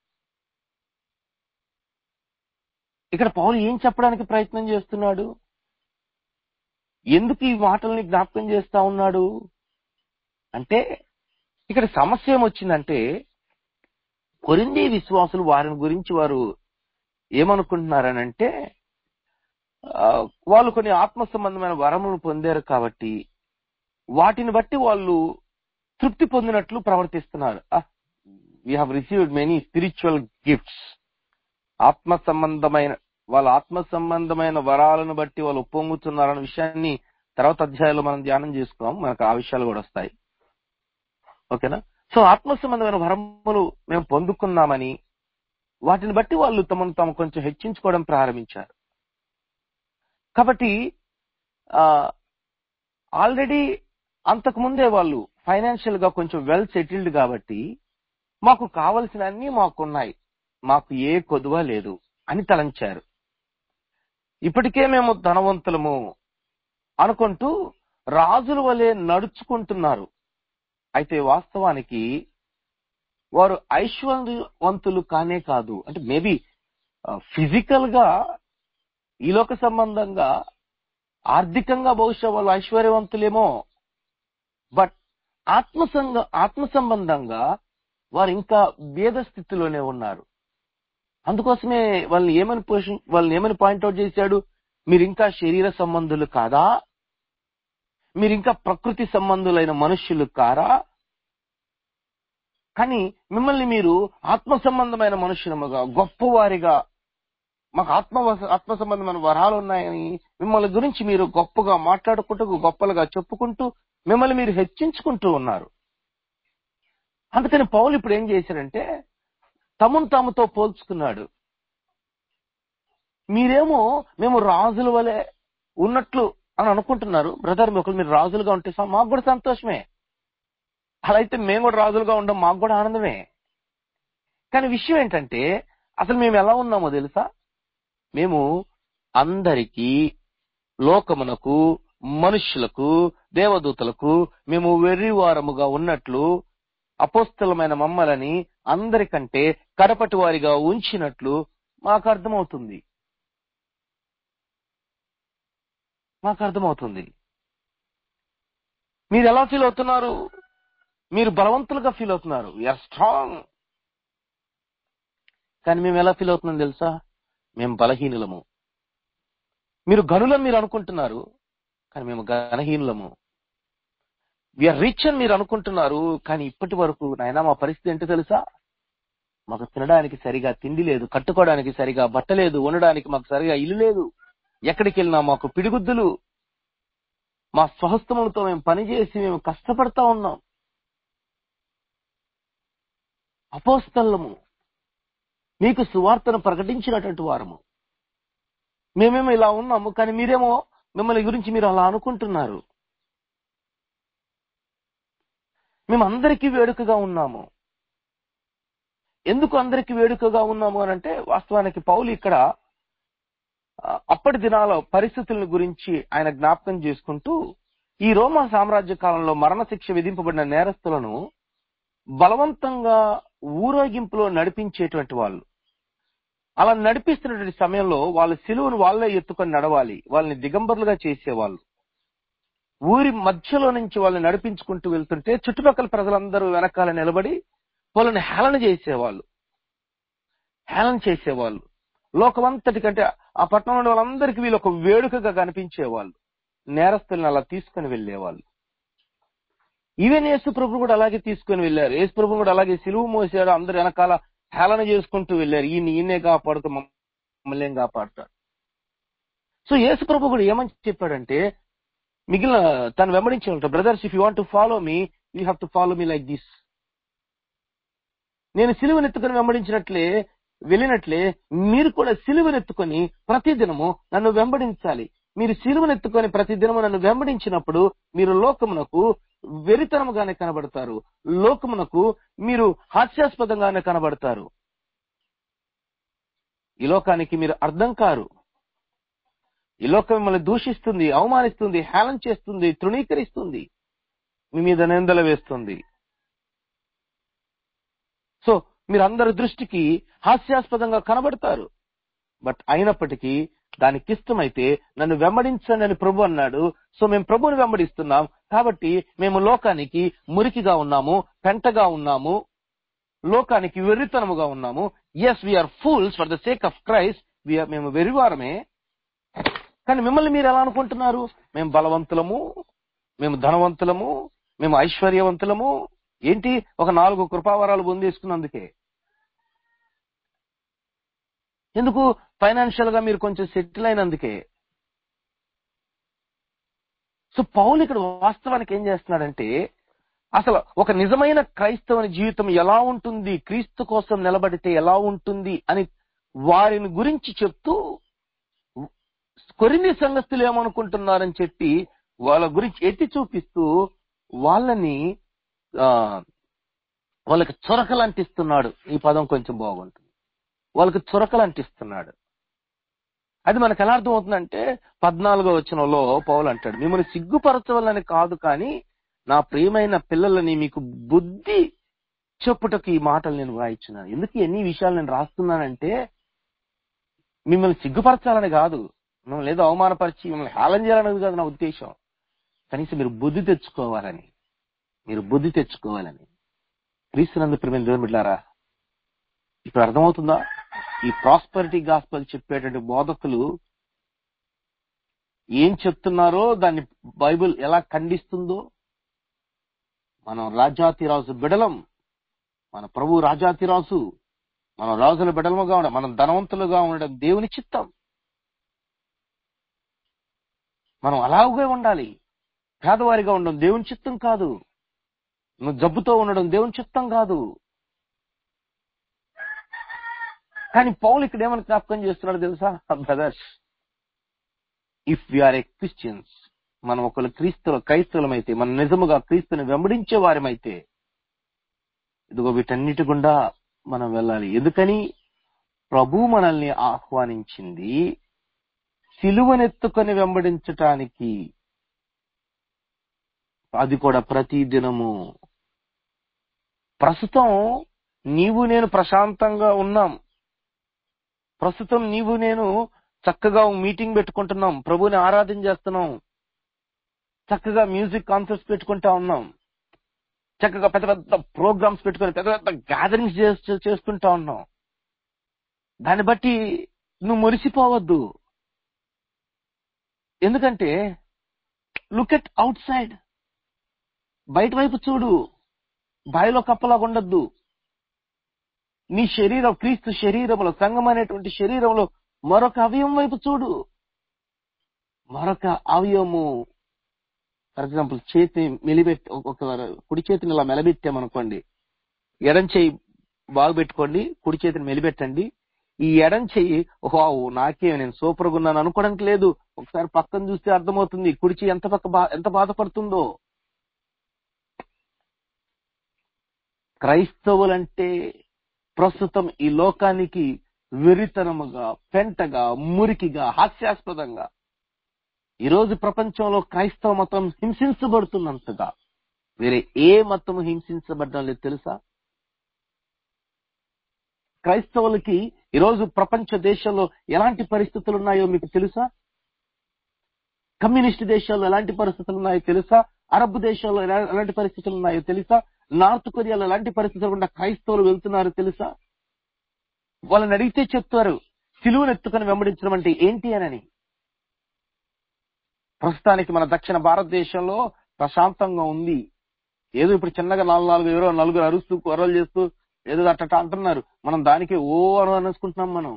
ఇక్కడ పౌలు ఏం చెప్పడానికి ప్రయత్నం చేస్తున్నాడు ఎందుకు ఈ మాటల్ని జ్ఞాపకం చేస్తా ఉన్నాడు అంటే ఇక్కడ సమస్య ఏమొచ్చిందంటే కొరింది విశ్వాసులు వారిని గురించి వారు ఏమనుకుంటున్నారనంటే ఆ, వాళ్ళు కొన్ని ఆత్మ సంబంధమైన వరములు పొందారు కాబట్టి వాటిని బట్టి వాళ్ళు తృప్తి పొందినట్లు ప్రవర్తిస్తున్నారు we have received many spiritual gifts ఆత్మ సంబంధమైన వాళ్ళ ఆత్మ సంబంధమైన వరాలను బట్టి వాళ్ళు ఉప్పొంగుతున్నారన్న విషయాన్ని తర్వాత అధ్యాయంలో మనం ధ్యానం చేసుకోం మనకు ఆ విషయాలు కూడా వస్తాయి ఓకేనా సో ఆత్మ సంబంధమైన వరములు మేము పొందుకున్నామని వాటిని బట్టి వాళ్ళు తమను తాము కొంచెం హెచ్చించుకోవడం ప్రారంభించారు కాబట్టి ఆల్రెడీ అంతకు ముందే వాళ్ళు ఫైనాన్షియల్ గా కొంచెం వెల్ సెటిల్డ్ కాబట్టి మాకు కావలసిన అన్ని మాకున్నాయి మాకు ఏ కొదువ లేదు అని తలంచారు ఇప్పటికే మేము ధనవంతులము అనుకుంటూ రాజుల వలె నడుచుకుంటున్నారు అయితే వాస్తవానికి వారు ఐశ్వర్యవంతులు కానే కాదు అంటే మేబీ ఫిజికల్ గా ఈ లోక సంబంధంగా ఆర్థికంగా బహుశా వాళ్ళు ఐశ్వర్యవంతులేమో బట్ ఆత్మ సంగ ఆత్మ సంబంధంగా వారు ఇంకా భేద స్థితిలోనే ఉన్నారు అందుకోసమే వాళ్ళని ఏమని పోషి వాళ్ళని ఏమని పాయింట్అవుట్ చేశాడు మీరు ఇంకా శరీర సంబంధులు కాదా మీరు ఇంకా ప్రకృతి సంబంధులైన మనుష్యులు కారా కానీ మిమ్మల్ని మీరు ఆత్మ సంబంధమైన మనుషులముగా గొప్పవారిగా మాకు ఆత్మ ఆత్మ సంబంధమైన వరాలు ఉన్నాయని మిమ్మల్ని గురించి మీరు గొప్పగా మాట్లాడుకుంటూ గొప్పలుగా చెప్పుకుంటూ మిమ్మల్ని మీరు హెచ్చించుకుంటూ ఉన్నారు అందుకని పౌలు ఇప్పుడు ఏం చేశారంటే తమను తాముతో పోల్చుకున్నాడు మీరేమో మేము రాజుల వలె ఉన్నట్లు అని అనుకుంటున్నారు బ్రదర్ ఒకరు మీరు రాజులుగా ఉంటే స- మాకు కూడా సంతోషమే అలా అయితే మేము కూడా రాజులుగా ఉండడం మాకు కూడా ఆనందమే కానీ విషయం ఏంటంటే అసలు మేము ఎలా ఉన్నామో తెలుసా మేము అందరికీ లోకమునకు మనుష్యులకు దేవదూతలకు మేము వెర్రివారముగా ఉన్నట్లు అపోస్తలమైన మమ్మలని అందరికంటే కడపటి వారిగా ఉంచినట్లు మాకు అర్థమవుతుంది మాకు అర్థమవుతుంది మీరు ఎలా ఫీల్ అవుతున్నారు మీరు బలవంతులుగా ఫీల్ అవుతున్నారు ఆర్ స్ట్రాంగ్ కానీ మేము ఎలా ఫీల్ అవుతున్నాం తెలుసా మేము బలహీనులము మీరు గనులని మీరు అనుకుంటున్నారు కానీ మేము గణహీనులము విఆర్ రిచ్ అని మీరు అనుకుంటున్నారు కానీ ఇప్పటి వరకు నాయనా మా పరిస్థితి ఏంటో తెలుసా మాకు తినడానికి సరిగా తిండి లేదు కట్టుకోవడానికి సరిగా బట్ట లేదు ఉండడానికి మాకు సరిగా ఇల్లు లేదు ఎక్కడికి వెళ్ళినా మాకు పిడిగుద్దులు మా స్వహస్తములతో మేము పనిచేసి మేము కష్టపడతా ఉన్నాం అపోస్తలము మీకు సువార్తను ప్రకటించినటువంటి వారము మేమేమో ఇలా ఉన్నాము కానీ మీరేమో మిమ్మల్ని గురించి మీరు అలా అనుకుంటున్నారు మేము అందరికీ వేడుకగా ఉన్నాము ఎందుకు అందరికీ వేడుకగా ఉన్నాము అని అంటే వాస్తవానికి పౌలు ఇక్కడ ఆ, అప్పటి దినాల పరిస్థితులను గురించి ఆయన జ్ఞాపకం చేసుకుంటూ ఈ రోమా సామ్రాజ్య కాలంలో మరణశిక్ష విధింపబడిన నేరస్తులను బలవంతంగా ఊరేగింపులో నడిపించేటువంటి వాళ్ళు అలా నడిపిస్తున్నటువంటి సమయంలో వాళ్ళ సిలువను వాళ్ళే ఎత్తుకొని నడవాలి వాళ్ళని దిగంబరులుగా చేసేవాళ్ళు ఊరి మధ్యలో నుంచి వాళ్ళని నడిపించుకుంటూ వెళ్తుంటే చుట్టుపక్కల ప్రజలందరూ వెనకాల నిలబడి వాళ్ళని హేళన చేసేవాళ్ళు హేళన చేసేవాళ్ళు లోకమంతటి కంటే ఆ పట్టణంలో వాళ్ళందరికీ వీళ్ళు ఒక వేడుకగా కనిపించేవాళ్ళు నేరస్తుల్ని అలా తీసుకుని వెళ్ళేవాళ్ళు ఈవెన్ యేసు ప్రభు కూడా అలాగే తీసుకుని వెళ్ళారు యేసు ప్రభు కూడా అలాగే సిలువు మోసాడు అందరు వెనకాల హేళన చేసుకుంటూ వెళ్ళారు ఈయన ఈయనే కాపాడుతూ మమ్మల్ని ఏం కాపాడుతాడు సో యేసు ప్రభు కూడా ఏమని చెప్పాడంటే మిగిలిన తను వెంబడించే brothers if you want to follow me you have to follow me like this నేను సిలువనెత్తుకొని వెంబడించినట్లే వెళ్ళినట్లే మీరు కూడా సిలువనెత్తుకొని ప్రతిదినము నన్ను వెంబడించాలి మీరు సిలువనెత్తుకొని ప్రతిదినము నన్ను వెంబడించినప్పుడు మీరు లోకమునకు వెరితనముగానే కనబడతారు లోకమునకు మీరు హాస్యాస్పదంగానే కనబడతారు ఈ లోకానికి మీరు అర్థం కారు ఈ లోకం మిమ్మల్ని దూషిస్తుంది అవమానిస్తుంది హేళన చేస్తుంది తృణీకరిస్తుంది మీ మీద నిందలు వేస్తుంది సో మీరు అందరి దృష్టికి హాస్యాస్పదంగా కనబడతారు బట్ అయినప్పటికీ దానికి ఇష్టమైతే నన్ను వెంబడించండి అని ప్రభు అన్నాడు సో మేము ప్రభుని వెంబడిస్తున్నాం కాబట్టి మేము లోకానికి మురికిగా ఉన్నాము పెంటగా ఉన్నాము లోకానికి వెర్రితనముగా ఉన్నాము yes we are fools for the sake of Christ మేము వెరివారమే కానీ మిమ్మల్ని మీరు ఎలా అనుకుంటున్నారు మేము బలవంతులము మేము ధనవంతులము మేము ఐశ్వర్యవంతులము ఏంటి ఒక నాలుగు కృపావరాలు పొందేసుకున్నందుకే ఎందుకు ఫైనాన్షియల్ గా మీరు కొంచెం సెటిల్ అయినందుకే సో పౌలు ఇక్కడ వాస్తవానికి ఏం చేస్తున్నాడంటే అసలు ఒక నిజమైన క్రైస్తవుని జీవితం ఎలా ఉంటుంది క్రీస్తు కోసం నిలబడితే ఎలా ఉంటుంది అని వారిని గురించి చెప్తూ కొరిన్ని సంగతులు ఏమనుకుంటున్నారని చెప్పి వాళ్ళ గురించి ఎత్తి చూపిస్తూ వాళ్ళని ఆ వాళ్ళకి చొరకలు అంటిస్తున్నాడు ఈ పదం కొంచెం బాగుంటుంది వాళ్ళకి చొరకలు అంటిస్తున్నాడు అది మనకు ఎలా అర్థం అవుతుందంటే పద్నాలుగో వచనంలో పౌలు అంటాడు మిమ్మల్ని సిగ్గుపరచవాలని కాదు కానీ నా ప్రియమైన పిల్లలని మీకు బుద్ధి చెప్పుటకు ఈ మాటలు నేను వాయించున్నాను ఎందుకు ఎన్ని విషయాలు నేను రాస్తున్నానంటే మిమ్మల్ని సిగ్గుపరచాలని కాదు మిమ్మల్ని ఏదో అవమానపరిచి మిమ్మల్ని హేళన చేయాలనేది కాదు నా ఉద్దేశం కనీసం మీరు బుద్ధి తెచ్చుకోవాలని మీరు బుద్ధి తెచ్చుకోవాలని క్రీస్తునందు ప్రేమ దేవుని బిడ్డారా ఇప్పుడు అర్థమవుతుందా ఈ ప్రాస్పరిటీ గాస్పల్ చెప్పేటువంటి బోధకులు ఏం చెప్తున్నారో దాన్ని బైబిల్ ఎలా ఖండిస్తుందో మనం రాజాతిరాజు బిడలం మన ప్రభు రాజాతిరాజు మనం రాజుల బిడలముగా ఉండడం మనం ధనవంతులుగా ఉండడం దేవుని చిత్తం మనం అలాగే ఉండాలి పేదవారిగా ఉండడం దేవుని చిత్తం కాదు నువ్వు జబ్బుతో ఉండడం దేవుని చిత్తం కాదు కానీ పౌలు ఇక్కడ ఏమని జ్ఞాపకం చేస్తున్నాడు తెలుసా brothers if are a Christians మనం ఒకళ్ళు క్రీస్తుల క్రైస్తవులమైతే మనం నిజముగా క్రీస్తుని వెంబడించే వారమైతే ఇదిగో వీటన్నిటి గుండా మనం వెళ్ళాలి ఎందుకని ప్రభు మనల్ని ఆహ్వానించింది సిలువనెత్తుకొని వెంబడించటానికి అది కూడా ప్రతి దినము ప్రస్తుతం నీవు నేను ప్రశాంతంగా ఉన్నాం ప్రస్తుతం నీవు నేను చక్కగా మీటింగ్ పెట్టుకుంటున్నాం ప్రభుని ఆరాధన చేస్తున్నాం చక్కగా మ్యూజిక్ కాన్సర్ట్స్ పెట్టుకుంటా ఉన్నాం చక్కగా పెద్ద పెద్ద ప్రోగ్రామ్స్ పెట్టుకొని పెద్ద పెద్ద గ్యాదరింగ్స్ చేసుకుంటా ఉన్నాం దాన్ని బట్టి నువ్వు మురిసిపోవద్దు ఎందుకంటే లుక్ ఎట్ అవుట్ సైడ్ బయట వైపు చూడు బావిలో కప్పలాగా ఉండద్దు నీ శరీరం క్రీస్తు శరీరంలో సంఘం అనేటువంటి శరీరంలో మరొక అవయవం వైపు చూడు మరొక అవయవము ఫర్ ఎగ్జాంపుల్ చేతిని మెలిబెట్టి ఒక కుడి చేతిని ఇలా మెలబెట్టామనుకోండి ఎడం చెయ్యి బాగు పెట్టుకోండి కుడి చేతిని మెలిబెట్టండి ఈ ఎడం చెయ్యి ఓహో నాకే నేను సూపర్గా ఉన్నాను అనుకోవడానికి లేదు ఒకసారి పక్కన చూస్తే అర్థమవుతుంది కుడి చెయ్యి ఎంత పక్క బా- ఎంత బాధపడుతుందో క్రైస్తవులంటే ప్రస్తుతం ఈ లోకానికి వెరితనముగా పెంటగా మురికిగా హాస్యాస్పదంగా ఈరోజు ప్రపంచంలో క్రైస్తవ మతం హింసించబడుతున్నంతగా వేరే ఏ మతము హింసించబడడం లేదు తెలుసా క్రైస్తవులకి ఈరోజు ప్రపంచ దేశంలో ఎలాంటి పరిస్థితులు ఉన్నాయో మీకు తెలుసా కమ్యూనిస్ట్ దేశాల్లో ఎలాంటి పరిస్థితులు ఉన్నాయో తెలుసా అరబ్ దేశాల్లో ఎలా- ఎలాంటి పరిస్థితులు ఉన్నాయో తెలుసా నార్త్ కొరియాలో ఎలాంటి పరిస్థితులు ఉన్న క్రైస్తవులు వెళ్తున్నారో తెలుసా వాళ్ళని అడిగితే చెప్తారు సిలువను ఎత్తుకొని వెంబడించడం అంటే ఏంటి అనని ప్రస్తుతానికి మన దక్షిణ భారతదేశంలో ప్రశాంతంగా ఉంది ఏదో ఇప్పుడు చిన్నగా నాలుగు నాలుగు ఎవరో నలుగురు అరుస్తూ కొరలు చేస్తూ ఏదో అట్ట అంటున్నారు మనం దానికి ఓ అని అనుకుంటున్నాం మనం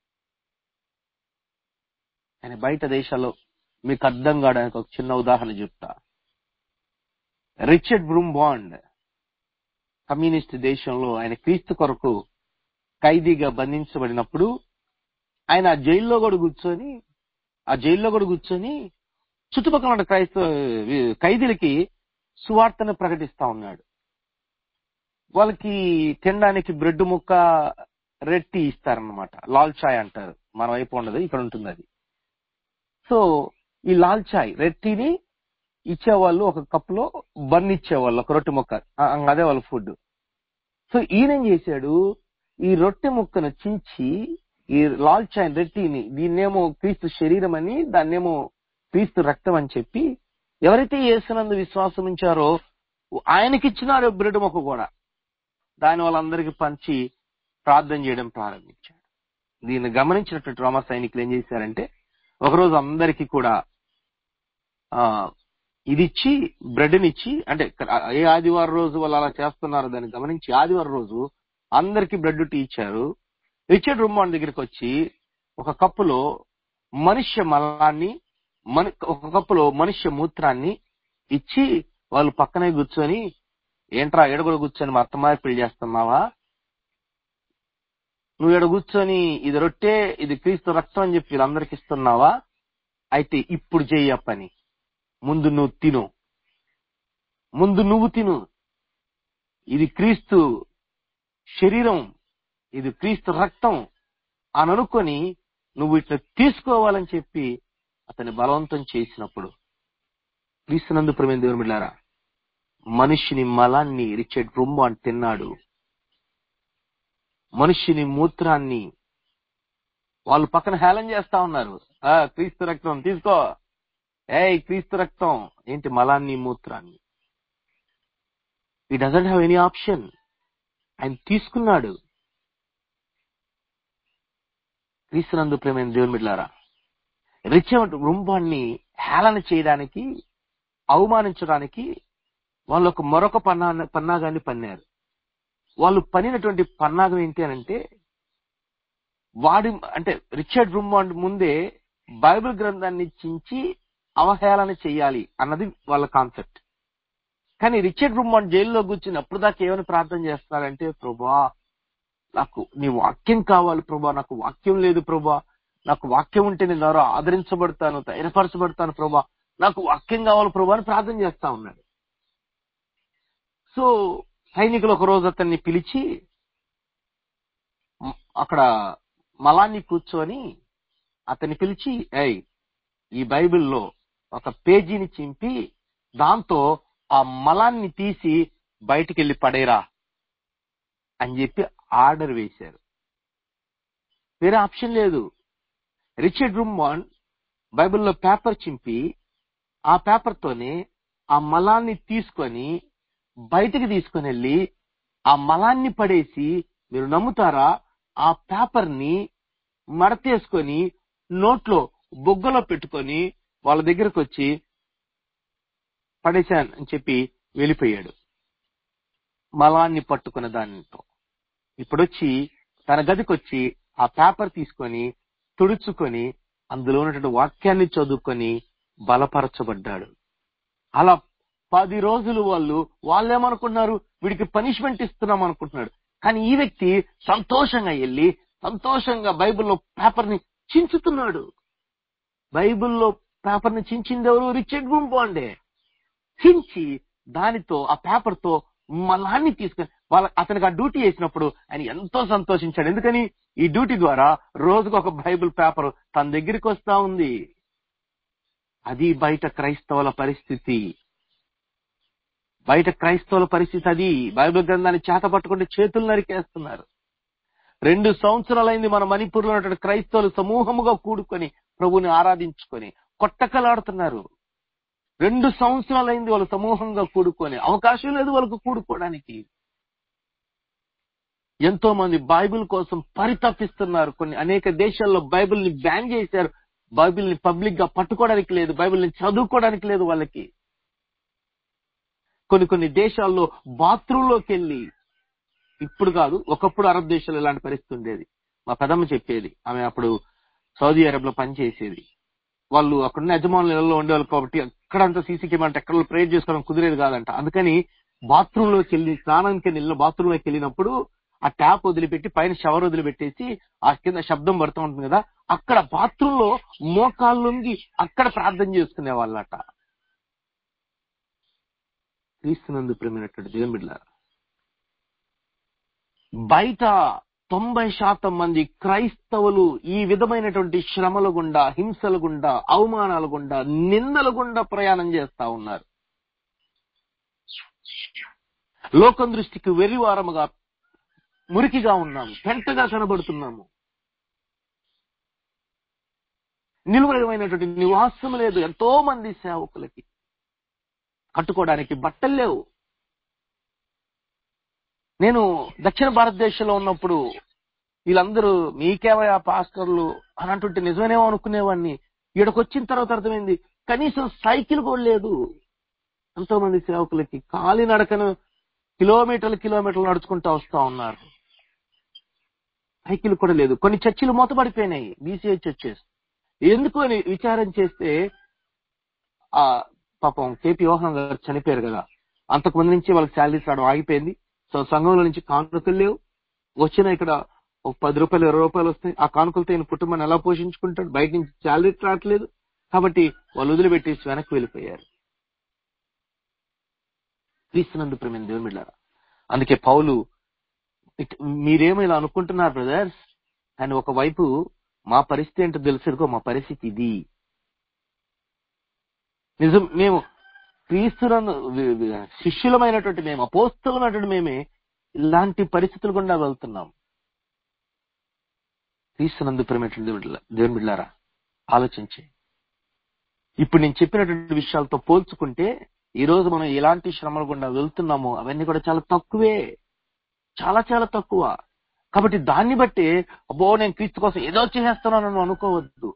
కానీ బయట దేశాల్లో మీకు అర్థం కావడానికి ఒక చిన్న ఉదాహరణ చెప్తా రిచర్డ్ బ్రూమ్ బాండ్ కమ్యూనిస్ట్ దేశంలో ఆయన క్రీస్తు కొరకు ఖైదీగా బంధించబడినప్పుడు ఆయన ఆ జైల్లో కూడా కూర్చొని ఆ జైల్లో కూడా కూర్చొని చుట్టుపక్కల ఉన్న క్రైస్తవ ఖైదీలకి సువార్తను ప్రకటిస్తా ఉన్నాడు వాళ్ళకి తినడానికి బ్రెడ్ ముక్క రెట్టి ఇస్తారన్నమాట లాల్ చాయ్ అంటారు మన వైపు ఉండదు ఇక్కడ ఉంటుంది అది సో ఈ లాల్ చాయ్ రెట్టిని ఇచ్చేవాళ్ళు ఒక కప్పులో బన్ ఇచ్చేవాళ్ళు ఒక రొట్టె ముక్క ఆ, అదే వాళ్ళ ఫుడ్ సో ఈయనేం చేశాడు ఈ రొట్టె ముక్కను చించి ఈ లాల్ చాయ్ రెట్టిని దీన్నేమో క్రీస్తు శరీరం అని దాన్నేమో క్రీస్తు రక్తం అని చెప్పి ఎవరైతే యేసునందు విశ్వాసం ఉంచారో ఆయనకిచ్చినారు బ్రెడ్ ముక్క కూడా దాని వాళ్ళందరికీ పంచి ప్రార్థన చేయడం ప్రారంభించాడు దీన్ని గమనించినటువంటి రోమా సైనికులు ఏం చేశారంటే ఒకరోజు అందరికీ కూడా ఆ ఇది ఇచ్చి బ్రెడ్ని ఇచ్చి అంటే ఏ ఆదివారం రోజు వాళ్ళు అలా చేస్తున్నారో దాన్ని గమనించి ఆదివారం రోజు అందరికి బ్రెడ్ టీ ఇచ్చారు రిచర్డ్ రుమ్మాన్ దగ్గరికి వచ్చి ఒక కప్పులో మనుష్య మలాన్ని మన ఒక కప్పులో మనుష్య మూత్రాన్ని ఇచ్చి వాళ్ళు పక్కనే కూర్చొని ఏంట్రా ఎడగొడ కూర్చొని మా అత్తమారి పెళ్లి చేస్తున్నావా నువ్వు ఎడ కూర్చొని ఇది రొట్టె ఇది క్రీస్తు రక్తం అని చెప్పి వీళ్ళందరికి ఇస్తున్నావా అయితే ఇప్పుడు చెయ్యి ఆ పని ముందు నువ్వు తిను ముందు నువ్వు తిను ఇది క్రీస్తు శరీరం ఇది క్రీస్తు రక్తం అని అనుకొని నువ్వు ఇట్లా తీసుకోవాలని చెప్పి అతని బలవంతం చేసినప్పుడు క్రీస్తునందు ప్రమేణ దేవుని బిడ్డారా మనిషిని మలాన్ని రిచర్డ్ రుంబాన్ తిన్నాడు మనిషిని మూత్రాన్ని వాళ్ళు పక్కన హేళన చేస్తా ఉన్నారు ఆ క్రీస్తు రక్తం తీసుకో ఏయ్ క్రీస్తు రక్తం ఏంటి మలాన్ని మూత్రాన్ని ఈ డజంట్ హ్యావ్ ఎనీ ఆప్షన్ ఆయన తీసుకున్నాడు క్రీస్తునందు ప్రేమైన దేవుని బిడ్డారా రిచర్డ్ రుంబాన్ని హేళన చేయడానికి అవమానించడానికి వాళ్ళు ఒక మరొక పన్నా పన్నాగాన్ని పన్నారు వాళ్ళు పనినటువంటి పన్నాగం ఏంటి అని అంటే వాడి అంటే రిచర్డ్ రుమ్మాండ్ ముందే బైబిల్ గ్రంథాన్ని చించి అవహేళన చేయాలి అన్నది వాళ్ళ కాన్సెప్ట్ కానీ రిచర్డ్ రుమ్మాండ్ జైల్లో కూర్చుని అప్పుడు దాకా ఏమని ప్రార్థన చేస్తున్నారంటే ప్రభా నాకు నీ వాక్యం కావాలి ప్రభా నాకు వాక్యం లేదు ప్రభా నాకు వాక్యం ఉంటే నేను ఎవరో ఆదరించబడతాను ధైర్యపరచబడతాను ప్రభా నాకు వాక్యం కావాలి ప్రభా అని ప్రార్థన చేస్తా ఉన్నాడు సో సైనికులు ఒక రోజు అతన్ని పిలిచి మ్, అక్కడ మలాన్ని కూర్చొని అతన్ని పిలిచి ఏయ్ ఈ బైబిల్లో ఒక పేజీని చింపి దాంతో ఆ మలాన్ని తీసి బయటికి వెళ్ళి పడేరా అని చెప్పి ఆర్డర్ వేశారు వేరే ఆప్షన్ లేదు రిచర్డ్ రుమ్మాన్ బైబిల్లో పేపర్ చింపి ఆ పేపర్ తోనే ఆ మలాన్ని తీసుకొని బయటికి తీసుకొని వెళ్ళి ఆ మలాన్ని పడేసి మీరు నమ్ముతారా ఆ పేపర్ ని మడతేసుకొని నోట్లో బొగ్గలో పెట్టుకొని వాళ్ళ దగ్గరకు వచ్చి పడేశాను అని చెప్పి వెళ్ళిపోయాడు మలాన్ని పట్టుకున్న దానితో ఇప్పుడొచ్చి తన గదికి వచ్చి ఆ పేపర్ తీసుకొని తుడుచుకొని అందులో ఉన్నటువంటి వాక్యాన్ని చదువుకొని బలపరచబడ్డాడు అలా పది రోజులు వాళ్ళు వాళ్ళేమనుకున్నారు వీడికి పనిష్మెంట్ ఇస్తున్నాం అనుకుంటున్నాడు కానీ ఈ వ్యక్తి సంతోషంగా వెళ్ళి సంతోషంగా బైబిల్లో పేపర్ ని చించుతున్నాడు బైబిల్లో పేపర్ ని చించింది ఎవరు రిచర్డ్ గుంపాండే చించి దానితో ఆ పేపర్ తో మలాన్ని తీసుకొని వాళ్ళ అతనికి ఆ డ్యూటీ వేసినప్పుడు ఆయన ఎంతో సంతోషించాడు ఎందుకని ఈ డ్యూటీ ద్వారా రోజుకు ఒక బైబిల్ పేపర్ తన దగ్గరికి వస్తా ఉంది అది బయట క్రైస్తవుల పరిస్థితి బయట క్రైస్తవుల పరిస్థితి అది బైబిల్ గ్రంథాన్ని చేత పట్టుకుంటే చేతులు నరికేస్తున్నారు రెండు సంవత్సరాలైంది మన మణిపూర్లో ఉన్నటువంటి క్రైస్తవులు సమూహముగా కూడుకొని ప్రభుని ఆరాధించుకొని కొట్టకలాడుతున్నారు రెండు సంవత్సరాలైంది వాళ్ళు సమూహంగా కూడుకొని అవకాశం లేదు వాళ్ళకు కూడుకోవడానికి ఎంతో మంది బైబిల్ కోసం పరితపిస్తున్నారు కొన్ని అనేక దేశాల్లో బైబిల్ ని బ్యాన్ చేశారు బైబిల్ ని పబ్లిక్ గా పట్టుకోవడానికి లేదు బైబిల్ ని చదువుకోవడానికి లేదు వాళ్ళకి కొన్ని కొన్ని దేశాల్లో బాత్రూంలోకి వెళ్ళి ఇప్పుడు కాదు ఒకప్పుడు అరబ్ దేశాల్లో ఇలాంటి పరిస్థితి ఉండేది మా పెదమ్మ చెప్పేది ఆమె అప్పుడు సౌదీ అరబ్ లో పనిచేసేది వాళ్ళు అక్కడున్న యజమానుల ఇళ్లలో ఉండేవాళ్ళు కాబట్టి అక్కడంతా సీసీ కెమెరా అంటే ఎక్కడ ప్రేర్ చేసుకోవడం కుదిరేది కాదంట అందుకని బాత్రూమ్ లోకి వెళ్ళి స్నానానికి వెళ్ళిన బాత్రూమ్ లోకి వెళ్ళినప్పుడు ఆ ట్యాప్ వదిలిపెట్టి పైన షవర్ వదిలిపెట్టేసి ఆ కింద శబ్దం పడుతూ ఉంటుంది కదా అక్కడ బాత్రూమ్ లో మోకాళ్ళొంగి అక్కడ ప్రార్థన చేసుకునే వాళ్ళట క్రీస్తునందు ప్రేమైనటువంటి దేవుని బిడ్డలారా బయట తొంభై శాతం మంది క్రైస్తవులు ఈ విధమైనటువంటి శ్రమల గుండా హింసల గుండా అవమానాల గుండా నిందల గుండా ప్రయాణం చేస్తా ఉన్నారు లోకం దృష్టికి వెర్రివారముగా మురికిగా ఉన్నాము పెంటగా కనబడుతున్నాము నిలువైనటువంటి నివాసం లేదు ఎంతో మంది సేవకులకి కట్టుకోవడానికి బట్టలు లేవు నేను దక్షిణ భారతదేశంలో ఉన్నప్పుడు వీళ్ళందరూ మీకేవయా పాస్టర్లు అని అంటుంటే నిజమేనేమో అనుకునేవాడిని ఈడకు వచ్చిన తర్వాత అర్థమైంది కనీసం సైకిల్ కూడా లేదు ఎంతో మంది సేవకులకి కాలి నడకను కిలోమీటర్లు కిలోమీటర్లు నడుచుకుంటూ వస్తా ఉన్నారు సైకిల్ కూడా లేదు కొన్ని చర్చిలు మూతపడిపోయినాయి బీసీఐ చర్చెస్ ఎందుకు అని విచారం చేస్తే ఆ పాపం కేపీ యోహన్ గారు చనిపోయారు కదా అంతకు ముందు నుంచి వాళ్ళకి శాలరీస్ రావడం ఆగిపోయింది సో సంఘంలో నుంచి కానుకలు లేవు వచ్చిన ఇక్కడ ఒక పది రూపాయలు ఇరవై రూపాయలు వస్తాయి ఆ కానుకలతో ఈయన కుటుంబాన్ని ఎలా పోషించుకుంటాడు బయట నుంచి శాలరీ రావట్లేదు కాబట్టి వాళ్ళు వదిలిపెట్టేసి వెనక్కి వెళ్ళిపోయారు క్రీస్తునందు ప్రేమ దేవుని బిడ్డారా అందుకే పౌలు ఇట్- మీరేమో ఇలా అనుకుంటున్నారు బ్రదర్స్ కానీ ఒకవైపు మా పరిస్థితి ఏంటో తెలుసుకో మా పరిస్థితి ఇది నిజం మేము క్రీస్తులను వి- వి- శిష్యులమైనటువంటి మేము అపోస్తులమైనటువంటి మేమే ఇలాంటి పరిస్థితులు గుండా వెళ్తున్నాం క్రీస్తునందు ప్రేమటువంటి బిడ్డల- దేవుని బిడ్డారా ఆలోచించి ఇప్పుడు నేను చెప్పినటువంటి విషయాలతో పోల్చుకుంటే ఈ రోజు మనం ఎలాంటి శ్రమల గుండా వెళ్తున్నామో అవన్నీ కూడా చాలా తక్కువే చాలా చాలా తక్కువ కాబట్టి దాన్ని బట్టి అబ్బో నేను క్రీస్తు కోసం ఏదో చేసేస్తున్నానని అనుకోవద్దు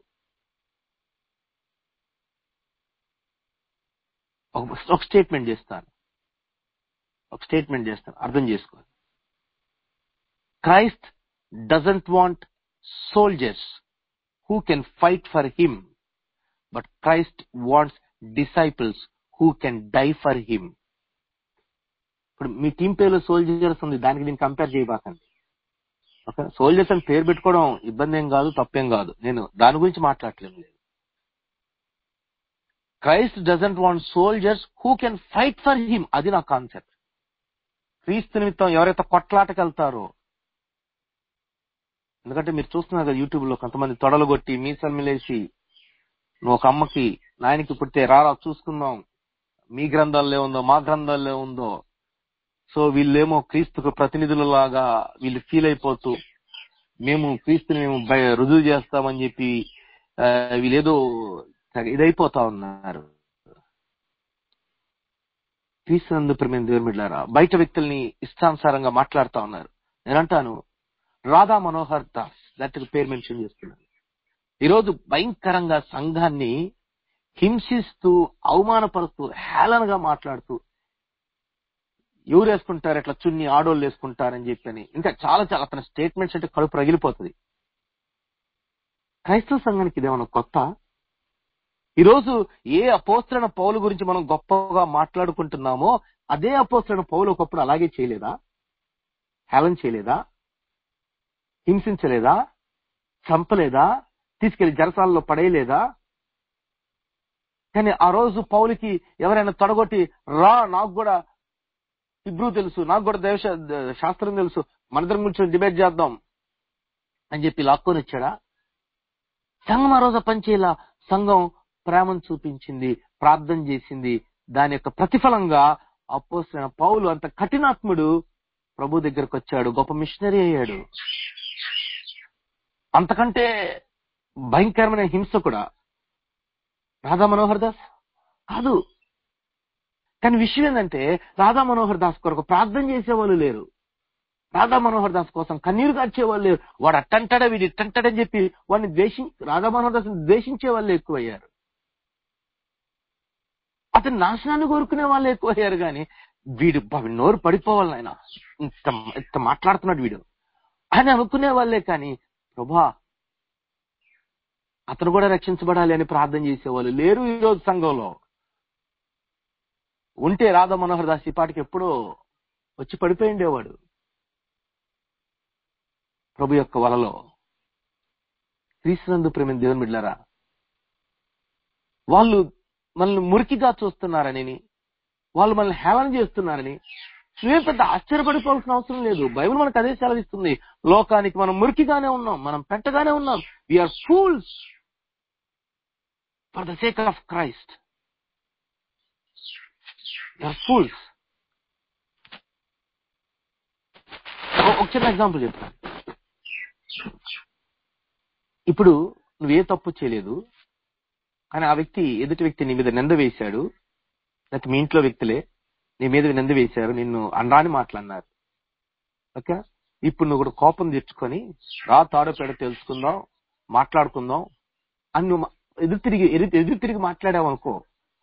ఒక ఒక స్టేట్మెంట్ చేస్తాను ఒక స్టేట్మెంట్ చేస్తాను అర్థం చేసుకోండి Christ doesn't want soldiers who can fight for him but Christ wants disciples who can die for him ఇప్పుడు మీ టీం పేరులో సోల్జర్స్ ఉంది దానికి దీన్ని కంపేర్ చేయబాకండి ఓకే సోల్జర్స్ అని పేరు పెట్టుకోవడం ఇబ్బంది ఏం కాదు తప్పేం కాదు నేను దాని గురించి మాట్లాడట్లేదు లేదు Christ doesn't want soldiers who can fight for him అది నా కాన్సెప్ట్ క్రీస్తు నిమిత్తం ఎవరైతే కొట్లాటకి వెళ్తారో ఎందుకంటే మీరు చూస్తున్నారు కదా యూట్యూబ్ లో కొంతమంది తొడలు కొట్టి మీసలు మిలేసి నువ్వు ఒక అమ్మకి నాయనకి పుడితే రారా చూసుకుందాం మీ గ్రంథాల్లో ఉందో మా గ్రంథాల్లో ఉందో సో వీళ్ళేమో క్రీస్తుకు ప్రతినిధుల లాగా వీళ్ళు ఫీల్ అయిపోతూ మేము క్రీస్తుని మేము బయ- రుజువు చేస్తామని చెప్పి ఆ, వీళ్ళేదో తెగ ఇదైపోతా ఉన్నారు క్రీస్తునందు ప్రేమ దేవుని బిడ్డారా బయట వ్యక్తుల్ని ఇష్టానుసారంగా మాట్లాడుతా ఉన్నారు నేనంటాను రాధా మనోహర్ దాస్ దట్ పేరు మెన్షన్ చేస్తున్నాను ఈరోజు భయంకరంగా సంఘాన్ని హింసిస్తూ అవమానపరుస్తూ హేళనగా మాట్లాడుతూ ఎవరు వేసుకుంటారు ఇట్లా చున్ని ఆడోళ్ళు వేసుకుంటారని చెప్పని ఇంకా చాలా చాలా అతని స్టేట్మెంట్స్ అంటే కడుపు రగిలిపోతుంది క్రైస్తవ సంఘానికి ఇదేమన్నా కొత్త ఈరోజు ఏ అపోస్తరణ పౌలు గురించి మనం గొప్పగా మాట్లాడుకుంటున్నామో అదే అపోస్తరణ పౌలు ఒకప్పుడు అలాగే చేయలేదా హేళన చేయలేదా హింసించలేదా చంపలేదా తీసుకెళ్లి జరసాలలో పడేయలేదా కానీ ఆ రోజు పౌలికి ఎవరైనా తొడగొట్టి రా నాకు కూడా హిబ్రూ తెలుసు నాకు కూడా దేవ శాస్త్రం తెలుసు మనిద్దరం గురించి డిబేట్ చేద్దాం అని చెప్పి లాక్కొని వచ్చాడా సంఘం ఆ రోజు పనిచేయాల సంఘం ప్రేమను చూపించింది ప్రార్థన చేసింది దాని యొక్క ప్రతిఫలంగా అపోసిన పౌలు అంత కఠినాత్ముడు ప్రభు దగ్గరకు వచ్చాడు గొప్ప మిషనరీ అయ్యాడు అంతకంటే భయంకరమైన హింస కూడా రాధా మనోహర్ దాస్ కాదు కానీ విషయం ఏంటంటే రాధా మనోహర్ దాస్ కొరకు ప్రార్థన చేసేవాళ్ళు లేరు రాధా మనోహర్ దాస్ కోసం కన్నీరు కార్చేవాళ్ళు లేరు వాడు అట్టంటాడా వీడు ఇట్టంటాడని చెప్పి వాడిని ద్వేషి రాధా మనోహర్ దాస్ ద్వేషించే వాళ్ళు ఎక్కువయ్యారు అతని నాశనాన్ని కోరుకునే వాళ్ళు ఎక్కువయ్యారు కానీ వీడు బా, వీడి నోరు పడిపోవాలి ఆయన ఇంత ఇంత మాట్లాడుతున్నాడు వీడు అని అనుకునే వాళ్ళే కానీ ప్రభా అతను కూడా రక్షించబడాలి అని ప్రార్థన చేసేవాళ్ళు లేరు ఈ రోజు సంఘంలో ఉంటే రాధా మనోహర్ దాస్ ఈ పాటికి ఎప్పుడో వచ్చి పడిపోయి ఉండేవాడు ప్రభు యొక్క వలలో క్రీస్తునందు ప్రేమ దేవుని బిడ్డారా వాళ్ళు మనల్ని మురికిగా చూస్తున్నారని వాళ్ళు మనల్ని హేళన చేస్తున్నారని నువ్వేం పెద్ద ఆశ్చర్యపడిపోవాల్సిన అవసరం లేదు బైబిల్ మనకు అదే సెలవిస్తుంది లోకానికి మనం మురికిగానే ఉన్నాం మనం పెట్టగానే ఉన్నాం we are fools for the sake of Christ we are fools ఒక చిన్న ఎగ్జాంపుల్ చెప్తాను ఇప్పుడు నువ్వే తప్పు చేయలేదు కానీ ఆ వ్యక్తి ఎదుటి వ్యక్తి నీ మీద నింద వేశాడు లేకపోతే మీ ఇంట్లో వ్యక్తులే నీ మీద నింద వేశారు నిన్ను అండాని మాట్లాడినారు ఓకే ఇప్పుడు నువ్వు కూడా కోపం తెచ్చుకొని రా తాడో పేడ తెలుసుకుందాం మాట్లాడుకుందాం అని నువ్వు మా- ఎదురు తిరిగి ఎదు- ఎదురు తిరిగి మాట్లాడావనుకో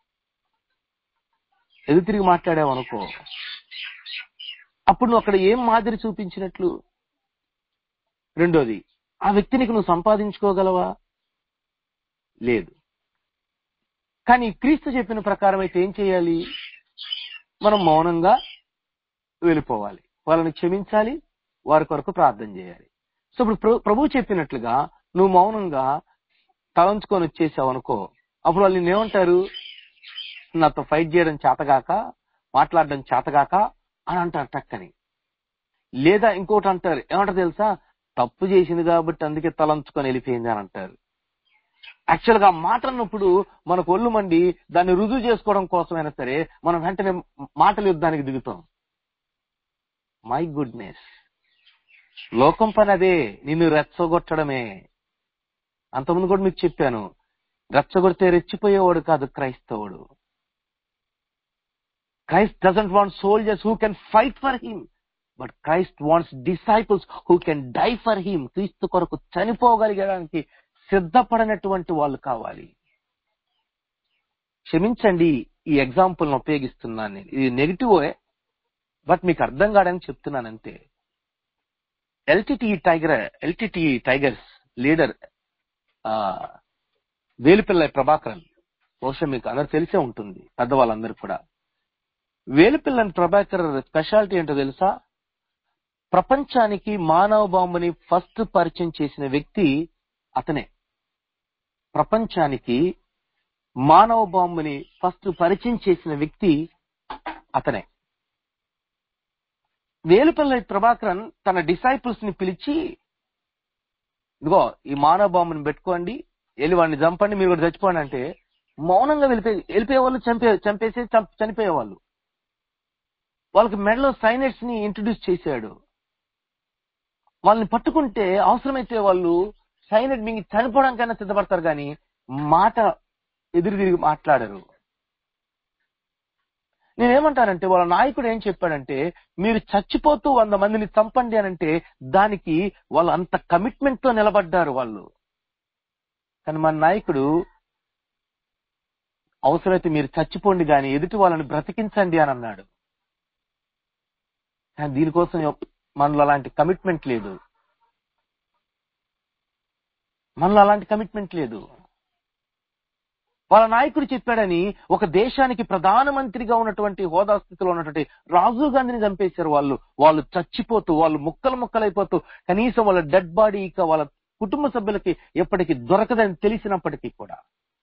ఎదురు తిరిగి మాట్లాడావనుకో అప్పుడు నువ్వు అక్కడ ఏం మాదిరి చూపించినట్లు రెండోది ఆ వ్యక్తినికి నువ్వు సంపాదించుకోగలవా లేదు కానీ క్రీస్తు చెప్పిన ప్రకారం అయితే ఏం చేయాలి మనం మౌనంగా వెళ్ళిపోవాలి వాళ్ళని క్షమించాలి వారి కొరకు ప్రార్థన చేయాలి సో ఇప్పుడు ప్రభు- ప్రభు చెప్పినట్లుగా నువ్వు మౌనంగా తలంచుకొని వచ్చేసావు అనుకో అప్పుడు వాళ్ళు నిన్నేమంటారు నాతో ఫైట్ చేయడం చేతగాక మాట్లాడడం చేతగాక అని అంటారు టక్కని లేదా ఇంకోటి అంటారు ఏమంటారు తెలుసా తప్పు చేసింది కాబట్టి అందుకే తలంచుకొని వెళ్ళిపోయింది అని అంటారు యాక్చువల్ గా ఆ మాట అన్నప్పుడు మనకు ఒళ్ళు మండి దాన్ని రుజువు చేసుకోవడం కోసమైనా సరే మనం వెంటనే మాటల యుద్ధానికి దిగుతాం మై గుడ్నెస్ లోకం పని అదే నిన్ను రెచ్చగొట్టడమే అంతకుముందు కూడా మీకు చెప్పాను రెచ్చగొడితే రెచ్చిపోయేవాడు కాదు క్రైస్తవుడు Christ doesn't want soldiers who can fight for him but Christ wants disciples who can die for him క్రీస్తు కొరకు చనిపోగలిగడానికి సిద్ధపడినటువంటి వాళ్ళు కావాలి క్షమించండి ఈ ఎగ్జాంపుల్ ఉపయోగిస్తున్నాను నేను ఇది నెగిటివ్ బట్ మీకు అర్థం కాడని చెప్తున్నాను అంతే LTTE tiger LTTE tigers leader Velupillai Prabhakaran బహుశా మీకు అందరు తెలిసే ఉంటుంది పెద్దవాళ్ళందరూ కూడా వేలుపిల్లని ప్రభాకర్ స్పెషాలిటీ ఏంటో తెలుసా ప్రపంచానికి మానవ బాంబుని ఫస్ట్ పరిచయం చేసిన వ్యక్తి అతనే ప్రపంచానికి మానవ బాంబుని ఫస్ట్ పరిచయం చేసిన వ్యక్తి అతనే వేలుపల్లి ప్రభాకరన్ తన డిసైపుల్స్ ని పిలిచి ఇదిగో ఈ మానవ బాంబుని పెట్టుకోండి వెళ్ళి వాడిని చంపండి మీరు కూడా చచ్చిపోండి అంటే మౌనంగా వెళ్ళిపోయి వెళ్ళిపోయే వాళ్ళు చంపే చంపేసి చంప- చనిపోయేవాళ్ళు వాళ్ళకి మెడలో సైనైట్స్ ని ఇంట్రడ్యూస్ చేశాడు వాళ్ళని పట్టుకుంటే అవసరమైతే వాళ్ళు సైనైట్ మింగి చనిపోవడానికైనా సిద్ధపడతారు కానీ మాట ఎదురు తిరిగి మాట్లాడరు నేనేమంటానంటే వాళ్ళ నాయకుడు ఏం చెప్పాడంటే మీరు చచ్చిపోతూ వంద మందిని చంపండి అని అంటే దానికి వాళ్ళు అంత కమిట్మెంట్ తో నిలబడ్డారు వాళ్ళు కానీ మన నాయకుడు అవసరమైతే మీరు చచ్చిపోండి కానీ ఎదుటి వాళ్ళని బ్రతికించండి అని అన్నాడు కానీ దీనికోసం ఎప్- మనలో అలాంటి కమిట్మెంట్ లేదు మనలో అలాంటి కమిట్మెంట్ లేదు వాళ్ళ నాయకుడు చెప్పాడని ఒక దేశానికి ప్రధానమంత్రిగా ఉన్నటువంటి హోదా స్థితిలో ఉన్నటువంటి రాజీవ్ గాంధీని చంపేశారు వాళ్ళు వాళ్ళు చచ్చిపోతూ వాళ్ళు ముక్కలు ముక్కలైపోతూ కనీసం వాళ్ళ డెడ్ బాడీ ఇక వాళ్ళ కుటుంబ సభ్యులకి ఎప్పటికీ దొరకదని తెలిసినప్పటికీ కూడా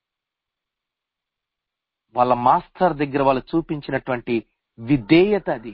వాళ్ళ మాస్టర్ దగ్గర వాళ్ళు చూపించినటువంటి విధేయత అది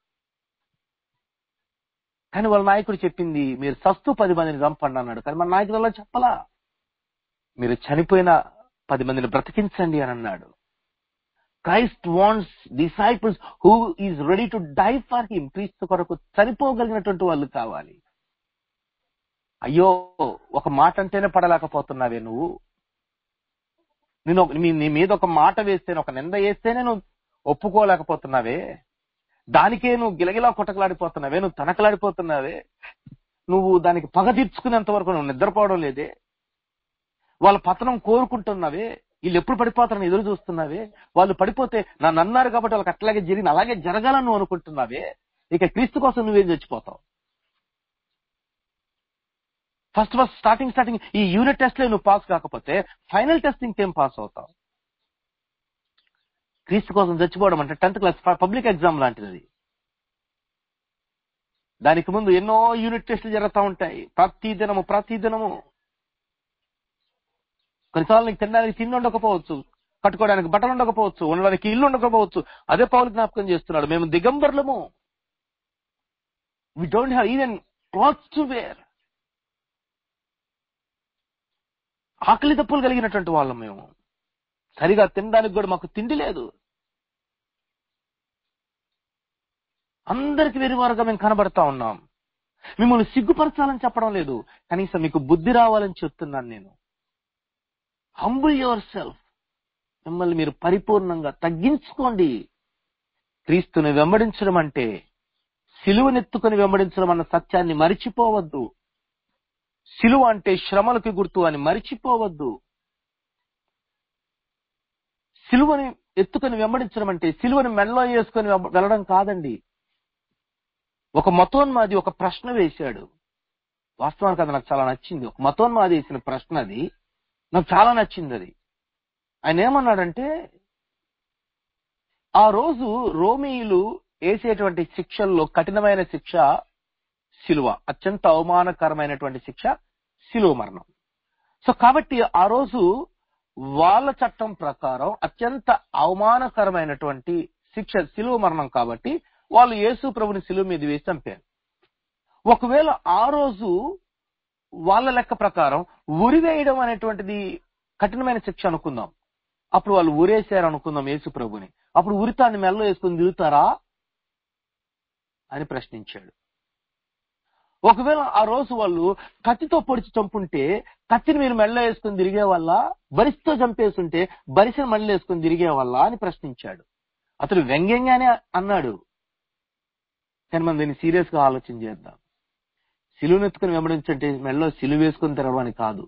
కానీ వాళ్ళ నాయకుడు చెప్పింది మీరు సస్తు పది మందిని చంపండి అన్నాడు కానీ మన నాయకుడు అలా చెప్పలా మీరు చనిపోయిన పది మందిని బ్రతికించండి అని అన్నాడు Christ wants disciples who is ready to die for him క్రీస్తు కొరకు చనిపోగలిగినటువంటి వాళ్ళు కావాలి అయ్యో ఒక మాట అంటేనే పడలేకపోతున్నావే నువ్వు నేను ఒక- నీ నీ మీద ఒక మాట వేస్తేనే ఒక నింద వేస్తేనే నువ్వు ఒప్పుకోలేకపోతున్నావే దానికే నువ్వు గిలగిలా కొట్టకలాడిపోతున్నావే నువ్వు తనకలాడిపోతున్నావే నువ్వు దానికి పగ తీర్చుకునేంత వరకు నువ్వు నిద్రపోవడం లేదే వాళ్ళ పతనం కోరుకుంటున్నావే వీళ్ళు ఎప్పుడు పడిపోతారని ఎదురు చూస్తున్నావే వాళ్ళు పడిపోతే నన్ను అన్నారు కాబట్టి వాళ్ళకి అట్లాగే జరిగింది అలాగే జరగాలని నువ్వు అనుకుంటున్నావే ఇక క్రీస్తు కోసం నువ్వేం చచ్చిపోతావు ఫస్ట్ ఫస్ట్ స్టార్టింగ్ స్టార్టింగ్ ఈ యూనిట్ టెస్ట్ లో నువ్వు పాస్ కాకపోతే ఫైనల్ టెస్ట్ ఇంకేం పాస్ అవుతావు క్రీస్తు కోసం చచ్చిపోవడం అంటే టెన్త్ క్లాస్ పబ్లిక్ ఎగ్జామ్ లాంటిది అది దానికి ముందు ఎన్నో యూనిట్ టెస్టులు జరుగుతూ ఉంటాయి ప్రతి దినము ప్రతి దినము కొన్నిసార్లు నీకు తినడానికి తిండి ఉండకపోవచ్చు కట్టుకోవడానికి బట్టలు ఉండకపోవచ్చు ఉండడానికి ఇల్లు ఉండకపోవచ్చు అదే పౌలు జ్ఞాపకం చేస్తున్నాడు మేము దిగంబర్లము we don't have even clothes to wear ఆకలి తప్పులు కలిగినటువంటి వాళ్ళం మేము సరిగా తినడానికి కూడా మాకు తిండి లేదు అందరికి వెరివారుగా మేము కనబడతా ఉన్నాం మిమ్మల్ని సిగ్గుపరచాలని చెప్పడం లేదు కనీసం మీకు బుద్ధి రావాలని చెప్తున్నాను నేను హంబుల్ యువర్ సెల్ఫ్ మిమ్మల్ని మీరు పరిపూర్ణంగా తగ్గించుకోండి క్రీస్తుని వెంబడించడం అంటే సిలువనెత్తుకుని వెంబడించడం అన్న సత్యాన్ని మరిచిపోవద్దు సిలువ అంటే శ్రమలకు గుర్తు అని మరిచిపోవద్దు సిలువని ఎత్తుకొని వెంబడించడం అంటే సిలువని మెడలో వేసుకొని వెంబ- వెళ్ళడం కాదండి ఒక మతోన్మాది ఒక ప్రశ్న వేశాడు వాస్తవానికి అది నాకు చాలా నచ్చింది ఒక మతోన్మాది వేసిన ప్రశ్న అది నాకు చాలా నచ్చింది అది ఆయన ఏమన్నాడంటే ఆ రోజు రోమీయులు వేసేటువంటి శిక్షల్లో కఠినమైన శిక్ష శిలువ అత్యంత అవమానకరమైనటువంటి శిక్ష శిలువ మరణం సో కాబట్టి ఆ రోజు వాళ్ళ చట్టం ప్రకారం అత్యంత అవమానకరమైనటువంటి శిక్ష శిలువ మరణం కాబట్టి వాళ్ళు యేసు ప్రభుని శిలువ మీద వేసి చంపారు ఒకవేళ ఆ రోజు వాళ్ళ లెక్క ప్రకారం ఉరివేయడం అనేటువంటిది కఠినమైన శిక్ష అనుకుందాం అప్పుడు వాళ్ళు ఊరేశారు అనుకుందాం యేసు ప్రభుని అప్పుడు ఉరితాన్ని మెల్ల వేసుకుని తిరుగుతారా అని ప్రశ్నించాడు ఒకవేళ ఆ రోజు వాళ్ళు కత్తితో పొడిచి చంపుంటే కత్తిని మీరు మెల్ల వేసుకుని తిరిగే వల్ల బరిసితో చంపేస్తుంటే బరిసిని మెల్ల వేసుకుని తిరిగే వల్ల అని ప్రశ్నించాడు అతడు వ్యంగ్యంగానే అన్నాడు కానీ మనం దీన్ని సీరియస్ గా ఆలోచన చేద్దాం సిలువనెత్తుకుని వెంబడించంటే మెడలో సిలువ వేసుకుని తిరగడానికి కాదు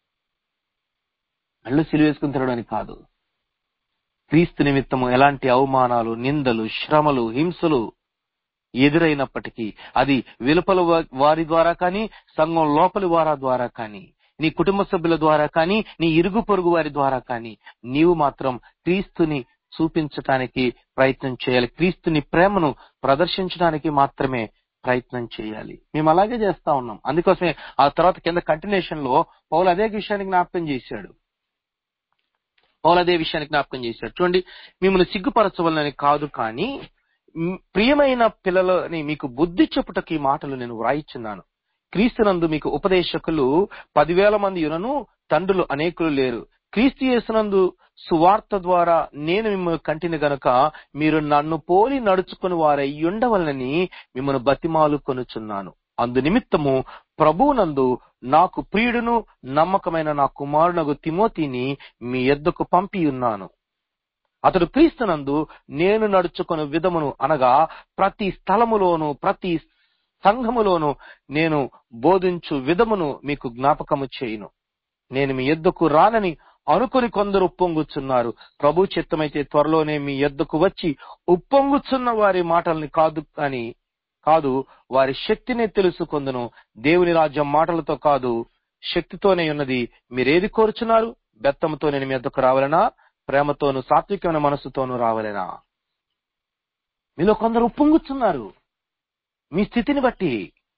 మెడలో సిలువ వేసుకుని తిరగడానికి కాదు క్రీస్తు నిమిత్తము ఎలాంటి అవమానాలు నిందలు శ్రమలు హింసలు ఎదురైనప్పటికీ అది వెలుపల వా- వారి ద్వారా కానీ సంఘం లోపలి వారి ద్వారా కానీ నీ కుటుంబ సభ్యుల ద్వారా కానీ నీ ఇరుగు పొరుగు వారి ద్వారా కానీ నీవు మాత్రం క్రీస్తుని చూపించటానికి ప్రయత్నం చేయాలి క్రీస్తుని ప్రేమను ప్రదర్శించడానికి మాత్రమే ప్రయత్నం చేయాలి మేము అలాగే చేస్తా ఉన్నాం అందుకోసమే ఆ తర్వాత కింద కంటిన్యూషన్ లో పౌలు అదే విషయాన్ని జ్ఞాపకం చేశాడు పౌలు అదే విషయాన్ని జ్ఞాపకం చేశాడు చూడండి మిమ్మల్ని సిగ్గుపరచవలనని కాదు కానీ మ్, ప్రియమైన పిల్లలని మీకు బుద్ధి చెప్పుటకు ఈ మాటలు నేను వ్రాయిచున్నాను క్రీస్తునందు మీకు ఉపదేశకులు పదివేల మంది యునను తండ్రులు అనేకులు లేరు క్రీస్తు యేసునందు సువార్త ద్వారా నేను మిమ్మల్ని కంటిని గనుక మీరు నన్ను పోలి నడుచుకుని వారై ఉండవలనని మిమ్మల్ని బతిమాలు కొనుచున్నాను అందు నిమిత్తము ప్రభువునందు నాకు ప్రియుడును నమ్మకమైన నా కుమారునగు తిమోతిని మీ ఎద్దకు పంపి ఉన్నాను అతడు క్రీస్తునందు నేను నడుచుకుని విధమును అనగా ప్రతి స్థలములోను ప్రతి సంఘములోను నేను బోధించు విధమును మీకు జ్ఞాపకము చేయును నేను మీ ఎద్దుకు రానని అనుకొని కొందరు ఉప్పొంగుచున్నారు ప్రభు చిత్తమైతే త్వరలోనే మీ ఎద్దుకు వచ్చి ఉప్పొంగుచున్న వారి మాటల్ని కాదు అని కాదు వారి శక్తిని తెలుసుకొందును దేవుని రాజ్యం మాటలతో కాదు శక్తితోనే ఉన్నది మీరేది కోరుచున్నారు బెత్తంతో నేను మీ ఎద్దుకు రావాలనా ప్రేమతోను సాత్వికమైన మనసుతోనూ రావాలనా మీలో కొందరు ఉప్పొంగుచున్నారు మీ స్థితిని బట్టి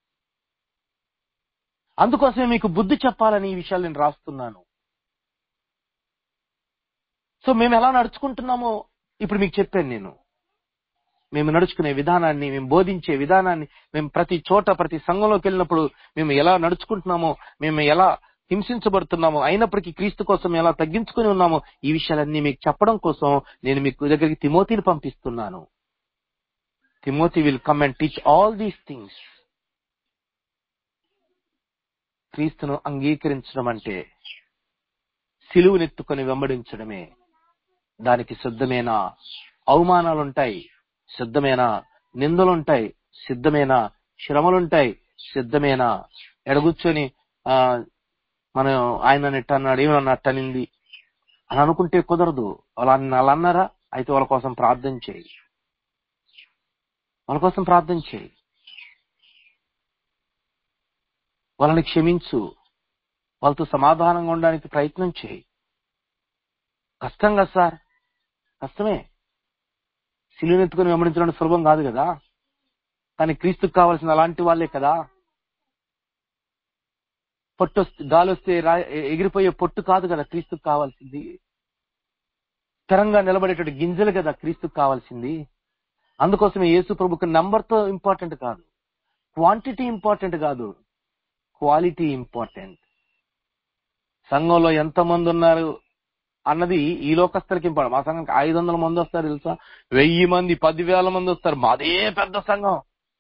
అందుకోసమే మీకు బుద్ధి చెప్పాలని ఈ విషయాలు నేను రాస్తున్నాను సో మేము ఎలా నడుచుకుంటున్నామో ఇప్పుడు మీకు చెప్పాను నేను మేము నడుచుకునే విధానాన్ని మేము బోధించే విధానాన్ని మేము ప్రతి చోట ప్రతి సంఘంలోకి వెళ్ళినప్పుడు మేము ఎలా నడుచుకుంటున్నామో మేము ఎలా హింసించబడుతున్నామో అయినప్పటికీ క్రీస్తు కోసం ఎలా తగ్గించుకుని ఉన్నామో ఈ విషయాలన్నీ మీకు చెప్పడం కోసం నేను మీకు దగ్గరికి తిమోతిని పంపిస్తున్నాను Timothy will come and teach all these things క్రీస్తును అంగీకరించడం అంటే సిలువునెత్తుకొని వెంబడించడమే దానికి సిద్ధమైన అవమానాలుంటాయి సిద్ధమైన నిందలుంటాయి సిద్ధమైన శ్రమలుంటాయి సిద్ధమైన ఎడగుచ్చొని ఆ మనం ఆయన నెట్ అన్నాడు ఏమన్నట్టు అనింది అని అనుకుంటే కుదరదు అలా అలా అన్నారా అయితే వాళ్ళ కోసం ప్రార్థన చేయి వాళ్ళ కోసం ప్రార్థన చేయి వాళ్ళని క్షమించు వాళ్ళతో సమాధానంగా ఉండడానికి ప్రయత్నం చేయి కష్టం కదా సార్ కష్టమే సిలువనెత్తుకుని వెంబడించడం సులభం కాదు కదా కానీ క్రీస్తుకు కావాల్సిన అలాంటి వాళ్ళే కదా పొట్టు వస్తే- గాలి వస్తే రా- ఎ- ఎగిరిపోయే పొట్టు కాదు కదా క్రీస్తుకు కావాల్సింది స్థిరంగా నిలబడేటువంటి గింజలు కదా క్రీస్తుకు కావాల్సింది అందుకోసమే యేసు ప్రభుకు నంబర్ తో ఇంపార్టెంట్ కాదు క్వాంటిటీ ఇంపార్టెంట్ కాదు క్వాలిటీ ఇంపార్టెంట్ సంఘంలో ఎంత మంది ఉన్నారు అన్నది ఈ లోకస్తులకి ఇంపార్టెంట్ మా సంఘానికి ఐదు వందల మంది వస్తారు తెలుసా వెయ్యి మంది పదివేల మంది వస్తారు మాదే పెద్ద సంఘం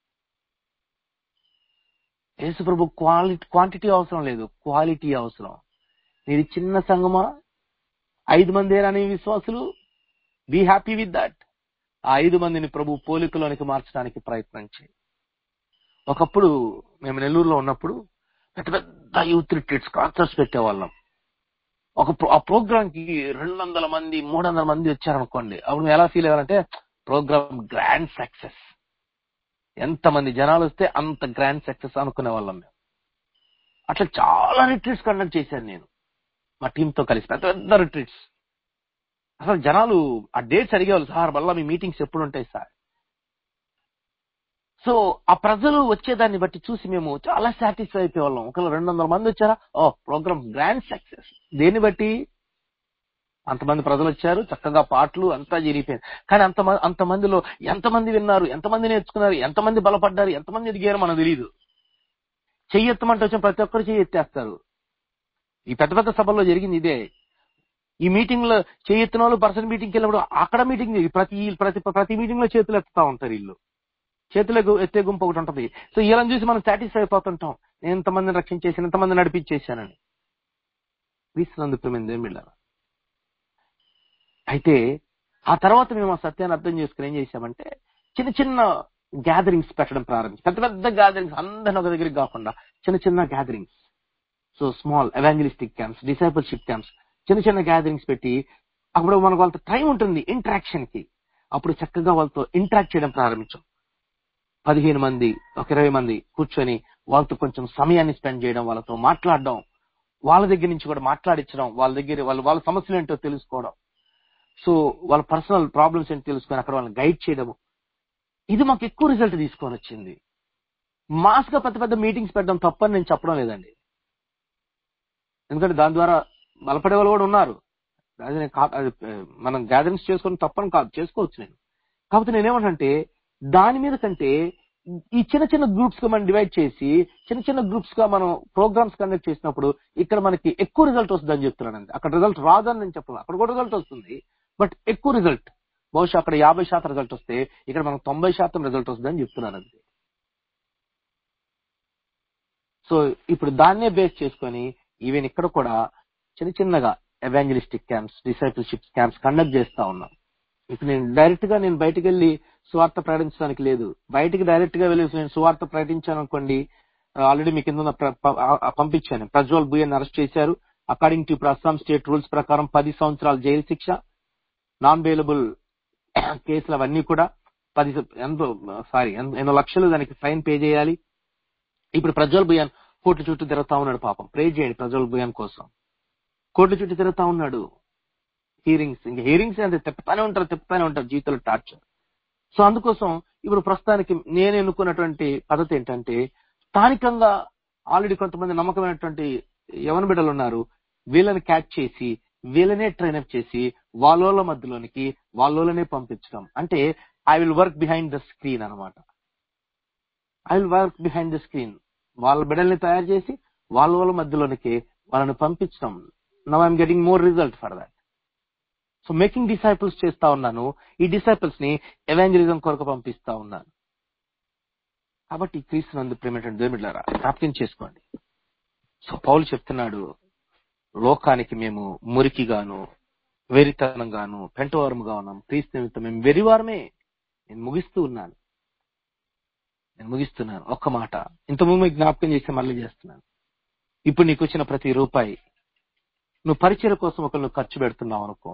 యేసు ప్రభు క్వాలిటీ క్వాంటిటీ అవసరం లేదు క్వాలిటీ అవసరం మీది చిన్న సంఘమా ఐదు మంది అనే విశ్వాసులు బీ హ్యాపీ విత్ దట్ ఆ ఐదు మందిని ప్రభు పోలికలోనికి మార్చడానికి ప్రయత్నం చేయి ఒకప్పుడు మేము నెల్లూరులో ఉన్నప్పుడు పెద్ద పెద్ద యూత్ రిట్రీట్స్ కాన్సర్ట్స్ పెట్టేవాళ్ళం ఒక ప్రో- ఆ ప్రోగ్రామ్ కి రెండు వందల మంది మూడు వందల మంది వచ్చారనుకోండి అప్పుడు మేము ఎలా ఫీల్ అయ్యారంటే ప్రోగ్రామ్ గ్రాండ్ సక్సెస్ ఎంత మంది జనాలు వస్తే అంత గ్రాండ్ సక్సెస్ అనుకునే వాళ్ళం మేము అట్లా చాలా రిట్రీట్స్ కండక్ట్ చేశాను నేను మా టీంతో కలిసి పెద్ద పెద్ద రిట్రీట్స్ అసలు జనాలు ఆ డేట్స్ అడిగేవాళ్ళు సార్ మళ్ళీ మీ మీటింగ్స్ ఎప్పుడు ఉంటాయి సార్ సో ఆ ప్రజలు వచ్చేదాన్ని బట్టి చూసి మేము చాలా సాటిస్ఫై అయిపోయేవాళ్ళం ఒకవేళ రెండు వందల మంది వచ్చారా ఓ ప్రోగ్రామ్ గ్రాండ్ సక్సెస్ దేన్ని బట్టి అంతమంది ప్రజలు వచ్చారు చక్కగా పాటలు అంతా జరిగిపోయింది కానీ అంత అంతమందిలో ఎంతమంది విన్నారు ఎంతమంది నేర్చుకున్నారు ఎంతమంది బలపడ్డారు ఎంతమంది ఎదిగారో మనకు తెలియదు చెయ్యి ఎత్తమంటే వచ్చిన ప్రతి ఒక్కరు చెయ్యి ఎత్తేస్తారు ఈ పెద్ద పెద్ద సభల్లో జరిగింది ఇదే ఈ మీటింగ్ లో చేయెత్తిన వాళ్ళు పర్సన్ మీటింగ్కి వెళ్ళినప్పుడు అక్కడ మీటింగ్ ప్రతి ప్రతి ప్రతి మీటింగ్ లో చేతులు ఎత్తుతా ఉంటారు వీళ్ళు చేతులు ఎగ్గు- ఎత్తే గుంపు ఒకటి ఉంటది సో వీళ్ళని చూసి మనం సాటిస్ఫై అయిపోతుంటాం నేను ఇంతమందిని రక్షించేసాను ఇంతమంది నడిపించేశానని వీస్తున్నందుకు ప్రేమింది ఏం బిళ్ళారు అయితే ఆ తర్వాత మేము ఆ సత్యాన్ని అర్థం చేసుకుని ఏం చేశామంటే చిన్న చిన్న గ్యాదరింగ్స్ పెట్టడం ప్రారంభించి పెద్ద పెద్ద గ్యాదరింగ్స్ అందరిని ఒక దగ్గరికి కాకుండా చిన్న చిన్న gatherings so small evangelistic camps discipleship camps చిన్న చిన్న గ్యాదరింగ్స్ పెట్టి అప్పుడు మనకు వాళ్ళతో టైం ఉంటుంది ఇంటరాక్షన్ కి అప్పుడు చక్కగా వాళ్ళతో ఇంటరాక్ట్ చేయడం ప్రారంభించాం పదిహేను మంది ఒక ఇరవై మంది కూర్చొని వాళ్ళతో కొంచెం సమయాన్ని స్పెండ్ చేయడం వాళ్ళతో మాట్లాడడం వాళ్ళ దగ్గర నుంచి కూడా మాట్లాడించడం వాళ్ళ దగ్గర వాళ్ళ వాళ్ళ సమస్యలు ఏంటో తెలుసుకోవడం సో వాళ్ళ పర్సనల్ ప్రాబ్లమ్స్ ఏంటో తెలుసుకొని అక్కడ వాళ్ళని గైడ్ చేయడము ఇది మాకు ఎక్కువ రిజల్ట్ తీసుకొని వచ్చింది మాస్ గా పెద్ద పెద్ద మీటింగ్స్ పెట్టడం తప్పని నేను చెప్పడం లేదండి ఎందుకంటే దాని ద్వారా బలపడే వాళ్ళు కూడా ఉన్నారు అది నేను కా- అది, ఆ, మనం గ్యాదరింగ్స్ చేసుకొని తప్పని కాదు చేసుకోవచ్చు నేను కాకపోతే నేనేమంటే దాని మీద కంటే ఈ చిన్న చిన్న గ్రూప్స్ గా మనం డివైడ్ చేసి చిన్న చిన్న గ్రూప్స్ గా మనం ప్రోగ్రామ్స్ కండక్ట్ చేసినప్పుడు ఇక్కడ మనకి ఎక్కువ రిజల్ట్ వస్తుందని చెప్తున్నానండి అక్కడ రిజల్ట్ రాదని నేను చెప్పను అక్కడ కూడా రిజల్ట్ వస్తుంది బట్ ఎక్కువ రిజల్ట్ బహుశా అక్కడ యాభై శాతం రిజల్ట్ వస్తే ఇక్కడ మనకు తొంభై శాతం రిజల్ట్ వస్తుందని చెప్తున్నాను అంతే సో ఇప్పుడు దాన్నే బేస్ చేసుకొని ఈవెన్ ఇక్కడ కూడా చిన్న చిన్నగా evangelistic camps discipleship camps conduct చేస్తా ఉన్నాం ఇప్పుడు నేను డైరెక్ట్ గా నేను బయటకు వెళ్ళి సువార్త ప్రకటించడానికి లేదు బయటికి డైరెక్ట్ గా వెళ్ళి నేను సువార్త ప్రకటించాను అనుకోండి ఆల్రెడీ మీ కింద ఉన్న ప్ర- ప- ఆ- ఆ పంపించాను ప్రజ్వల్ బుయన్ అరెస్ట్ చేశారు అకార్డింగ్ టు ఇప్పుడు అస్సాం స్టేట్ రూల్స్ ప్రకారం పది సంవత్సరాల జైలు శిక్ష నాన్ బెయిలబుల్ కేసులు అవన్నీ కూడా పది ఎంతో సారీ ఎన్నో లక్షలు దానికి ఫైన్ పే చేయాలి ఇప్పుడు ప్రజ్వల్ బుయాన్ కోర్టు చుట్టూ తిరుగుతా ఉన్నాడు పాపం ప్రే చేయండి ప్రజ్వల్ బుయాన్ కోసం కోర్టు చుట్టూ తిరుగుతా ఉన్నాడు హీరింగ్స్ ఇంకా హీరింగ్స్ అంటే తిప్పుతానే ఉంటారు తిప్పుతానే ఉంటారు జీవితంలో టార్చర్ సో అందుకోసం ఇప్పుడు ప్రస్తుతానికి నేను ఎన్నుకున్నటువంటి పద్ధతి ఏంటంటే స్థానికంగా ఆల్రెడీ కొంతమంది నమ్మకమైనటువంటి యవన బిడ్డలు ఉన్నారు వీళ్ళని క్యాచ్ చేసి వీళ్ళనే ట్రైనప్ చేసి వాళ్ళ మధ్యలోనికి వాళ్ళనే పంపించడం అంటే I will work behind the screen అన్నమాట I will work behind the screen వాళ్ళ బిడ్డల్ని తయారు చేసి వాళ్ళ వాళ్ళ మధ్యలోనికి వాళ్ళని పంపించడం now I'm getting more result for that so making disciples చేస్తా ఉన్నాను ఈ డిసైపుల్స్ ని ఎవాంజలిజం కొరకు పంపిస్తా ఉన్నాను కాబట్టి క్రీస్తునందు ప్రేమటువంటి దేవుమిట్లారా జ్ఞాపకం చేసుకోండి సో పౌలు చెప్తున్నాడు లోకానికి మేము మురికిగాను వెరితనంగాను పెంటవారముగా ఉన్నాం క్రీస్తు నిమిత్తం మేము వెరివారమే నేను ముగిస్తూ ఉన్నాను నేను ముగిస్తున్నాను ఒక్క మాట ఇంతకుముందు మీకు జ్ఞాపకం చేసి మళ్ళీ చేస్తున్నాను ఇప్పుడు నీకు వచ్చిన ప్రతి రూపాయి నువ్వు పరిచయ కోసం ఒకరు నువ్వు ఖర్చు పెడుతున్నావు అనుకో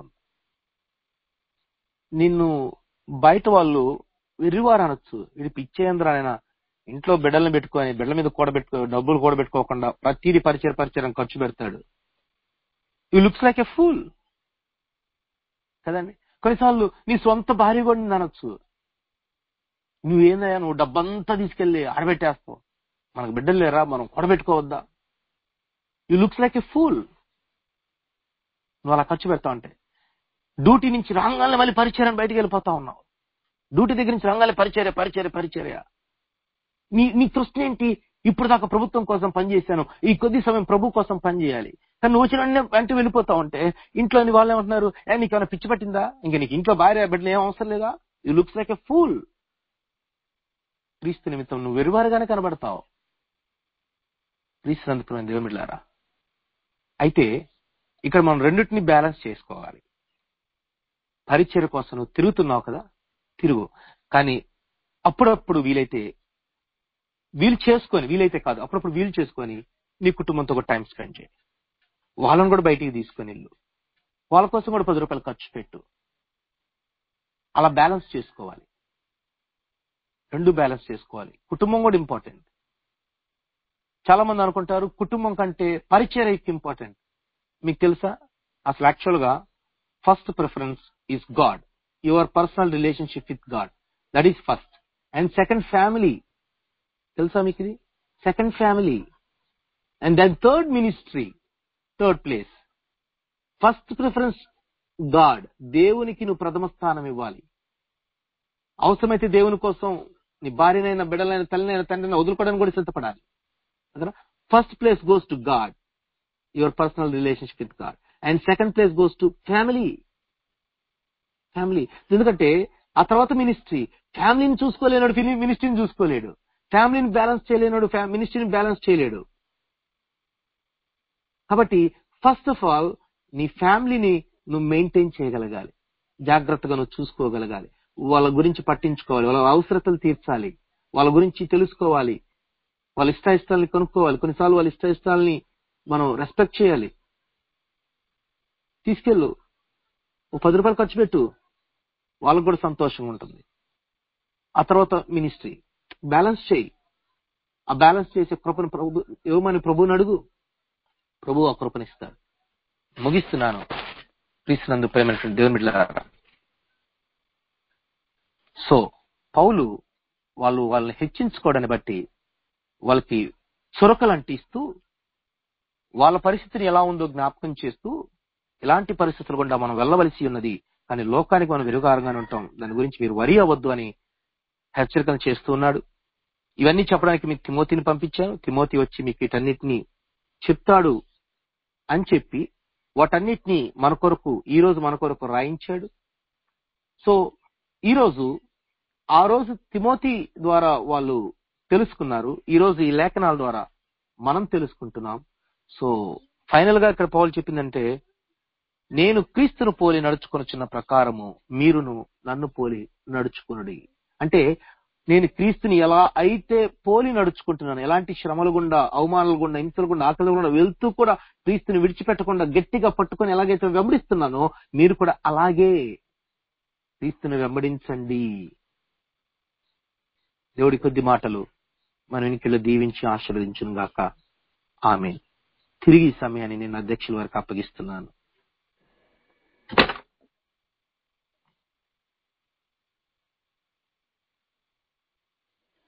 నిన్ను బయట వాళ్ళు వెర్రివారు అనొచ్చు ఇది పిచ్చేంద్ర ఇంట్లో బిడ్డలను పెట్టుకొని బిడ్డల మీద కూడబెట్టుకో డబ్బులు కూడబెట్టుకోకుండా ప్రతిదీ పరిచయ పరిచయం ఖర్చు పెడతాడు you looks like a fool కదండి కొన్నిసార్లు నీ సొంత భార్య కూడా నిన్ను అనొచ్చు నువ్వేందయ్యా నువ్వు డబ్బంతా తీసుకెళ్లి ఆడబెట్టేస్తావు మనకు బిడ్డలు లేరా మనం కూడబెట్టుకోవద్దా you looks like a fool నువ్వు అలా ఖర్చు పెడతా ఉంటే డ్యూటీ నుంచి రాగానే మళ్ళీ పరిచయం బయటికి వెళ్ళిపోతా ఉన్నావు డ్యూటీ దగ్గర నుంచి రాగానే పరిచర్య పరిచర్య పరిచర్య నీ నీ తృష్ణ ఏంటి ఇప్పుడు దాకా ప్రభుత్వం కోసం పనిచేశాను ఈ కొద్ది సమయం ప్రభు కోసం పనిచేయాలి కానీ నువ్వు వచ్చిన వెంటనే వెంట వెళ్ళిపోతా ఉంటే ఇంట్లోని వాళ్ళు ఏమంటున్నారు ఏ నీకు ఏమైనా పిచ్చి పట్టిందా ఇంకా నీకు ఇంట్లో భార్య బిడ్డలు ఏం అవసరం లేదా you looks like a fool క్రీస్తు నిమిత్తం నువ్వు వెరువారుగానే కనబడతావు క్రీస్తు అందుకున్న దేవుమిళ్ళారా అయితే ఇక్కడ మనం రెండింటిని బ్యాలెన్స్ చేసుకోవాలి పరిచయ కోసం నువ్వు తిరుగుతున్నావు కదా తిరుగు కానీ అప్పుడప్పుడు వీలైతే వీలు చేసుకొని వీలైతే కాదు అప్పుడప్పుడు వీలు చేసుకొని నీ కుటుంబంతో కూడా టైం స్పెండ్ చేయి వాళ్ళని కూడా బయటికి తీసుకొని వెళ్ళు వాళ్ళ కోసం కూడా పది రూపాయలు ఖర్చు పెట్టు అలా బ్యాలెన్స్ చేసుకోవాలి రెండు బ్యాలెన్స్ చేసుకోవాలి కుటుంబం కూడా ఇంపార్టెంట్ చాలా మంది అనుకుంటారు కుటుంబం కంటే పరిచర్యకి ఇంపార్టెంట్ మీకు తెలుసా అసలు యాక్చువల్ గా first preference is God your personal relationship with God that is first and second family తెలుసా మీకు ఇది second family and then third ministry third place first preference God దేవునికి నువ్వు ప్రథమ స్థానం ఇవ్వాలి అవసరమైతే దేవుని కోసం నీ భార్యనైనా బిడ్డలైన తల్లినైనా తండ్రిని వదులుకోవడానికి కూడా సిద్ధపడాలి first place goes to God your personal relationship with God and second place goes to family family ఎందుకంటే ఆ తర్వాత మినిస్ట్రీ ఫ్యామిలీని చూసుకోలేనాడు మినిస్ట్రీని చూసుకోలేడు ఫ్యామిలీని బ్యాలెన్స్ చేయలేనాడు మినిస్ట్రీని బ్యాలెన్స్ చేయలేడు కాబట్టి ఫస్ట్ ఆఫ్ ఆల్ నీ ఫ్యామిలీని నువ్వు మెయింటైన్ చేయగలగాలి జాగ్రత్తగా నువ్వు చూసుకోగలగాలి వాళ్ళ గురించి పట్టించుకోవాలి వాళ్ళ అవసరతలు తీర్చాలి వాళ్ళ గురించి తెలుసుకోవాలి వాళ్ళ ఇష్టాయిష్టాలని కనుక్కోవాలి కొన్నిసార్లు వాళ్ళ ఇష్టాయిష్టాలని మనం రెస్పెక్ట్ చేయాలి తీసుకెళ్ళు ఓ పది రూపాయలు ఖర్చు పెట్టు వాళ్ళకు కూడా సంతోషంగా ఉంటుంది ఆ తర్వాత మినిస్ట్రీ బ్యాలెన్స్ చేయి ఆ బ్యాలెన్స్ చేసే కృపను ప్రభు ఇవ్వమని ప్రభుని అడుగు ప్రభు ఆ కృపనిస్తాడు ముగిస్తున్నాను క్రీస్తునందు ప్రేమైనటువంటి దేవుని బిడ్డలారా సో పౌలు వాళ్ళు వాళ్ళని హెచ్చించుకోవడాన్ని బట్టి వాళ్ళకి చురకలు అంటిస్తూ వాళ్ళ పరిస్థితిని ఎలా ఉందో జ్ఞాపకం చేస్తూ ఇలాంటి పరిస్థితులు గుండా మనం వెళ్ళవలసి ఉన్నది కానీ లోకానికి మనం వెలుగారుగానే ఉంటాం దాని గురించి మీరు వరి అవ్వద్దు అని హెచ్చరికలు చేస్తూ ఉన్నాడు ఇవన్నీ చెప్పడానికి మీకు తిమోతిని పంపించాను తిమోతి వచ్చి మీకు వీటన్నిటిని చెప్తాడు అని చెప్పి వాటన్నిటిని మన కొరకు ఈ రోజు మన కొరకు రాయించాడు సో ఈ రోజు ఆ రోజు తిమోతి ద్వారా వాళ్ళు తెలుసుకున్నారు ఈ రోజు ఈ లేఖనాల ద్వారా మనం తెలుసుకుంటున్నాం సో ఫైనల్ గా ఇక్కడ పౌలు చెప్పిందంటే నేను క్రీస్తును పోలి నడుచుకొనుచున్న ప్రకారము మీరును నన్ను పోలి నడుచుకునుడి అంటే నేను క్రీస్తుని ఎలా అయితే పోలి నడుచుకుంటున్నాను ఎలాంటి శ్రమలు గుండా అవమానాలు గుండా హింసలు గుండా ఆకలి గుండా వెళ్తూ కూడా క్రీస్తుని విడిచిపెట్టకుండా గట్టిగా పట్టుకొని ఎలాగైతే వెంబడిస్తున్నానో మీరు కూడా అలాగే క్రీస్తుని వెంబడించండి దేవుడి కొద్ది మాటలు మన వెనుకలు దీవించి ఆశీర్వదించును గాక ఆమె తిరిగి ఈ సమయాన్ని నేను అధ్యక్షుల వరకు అప్పగిస్తున్నాను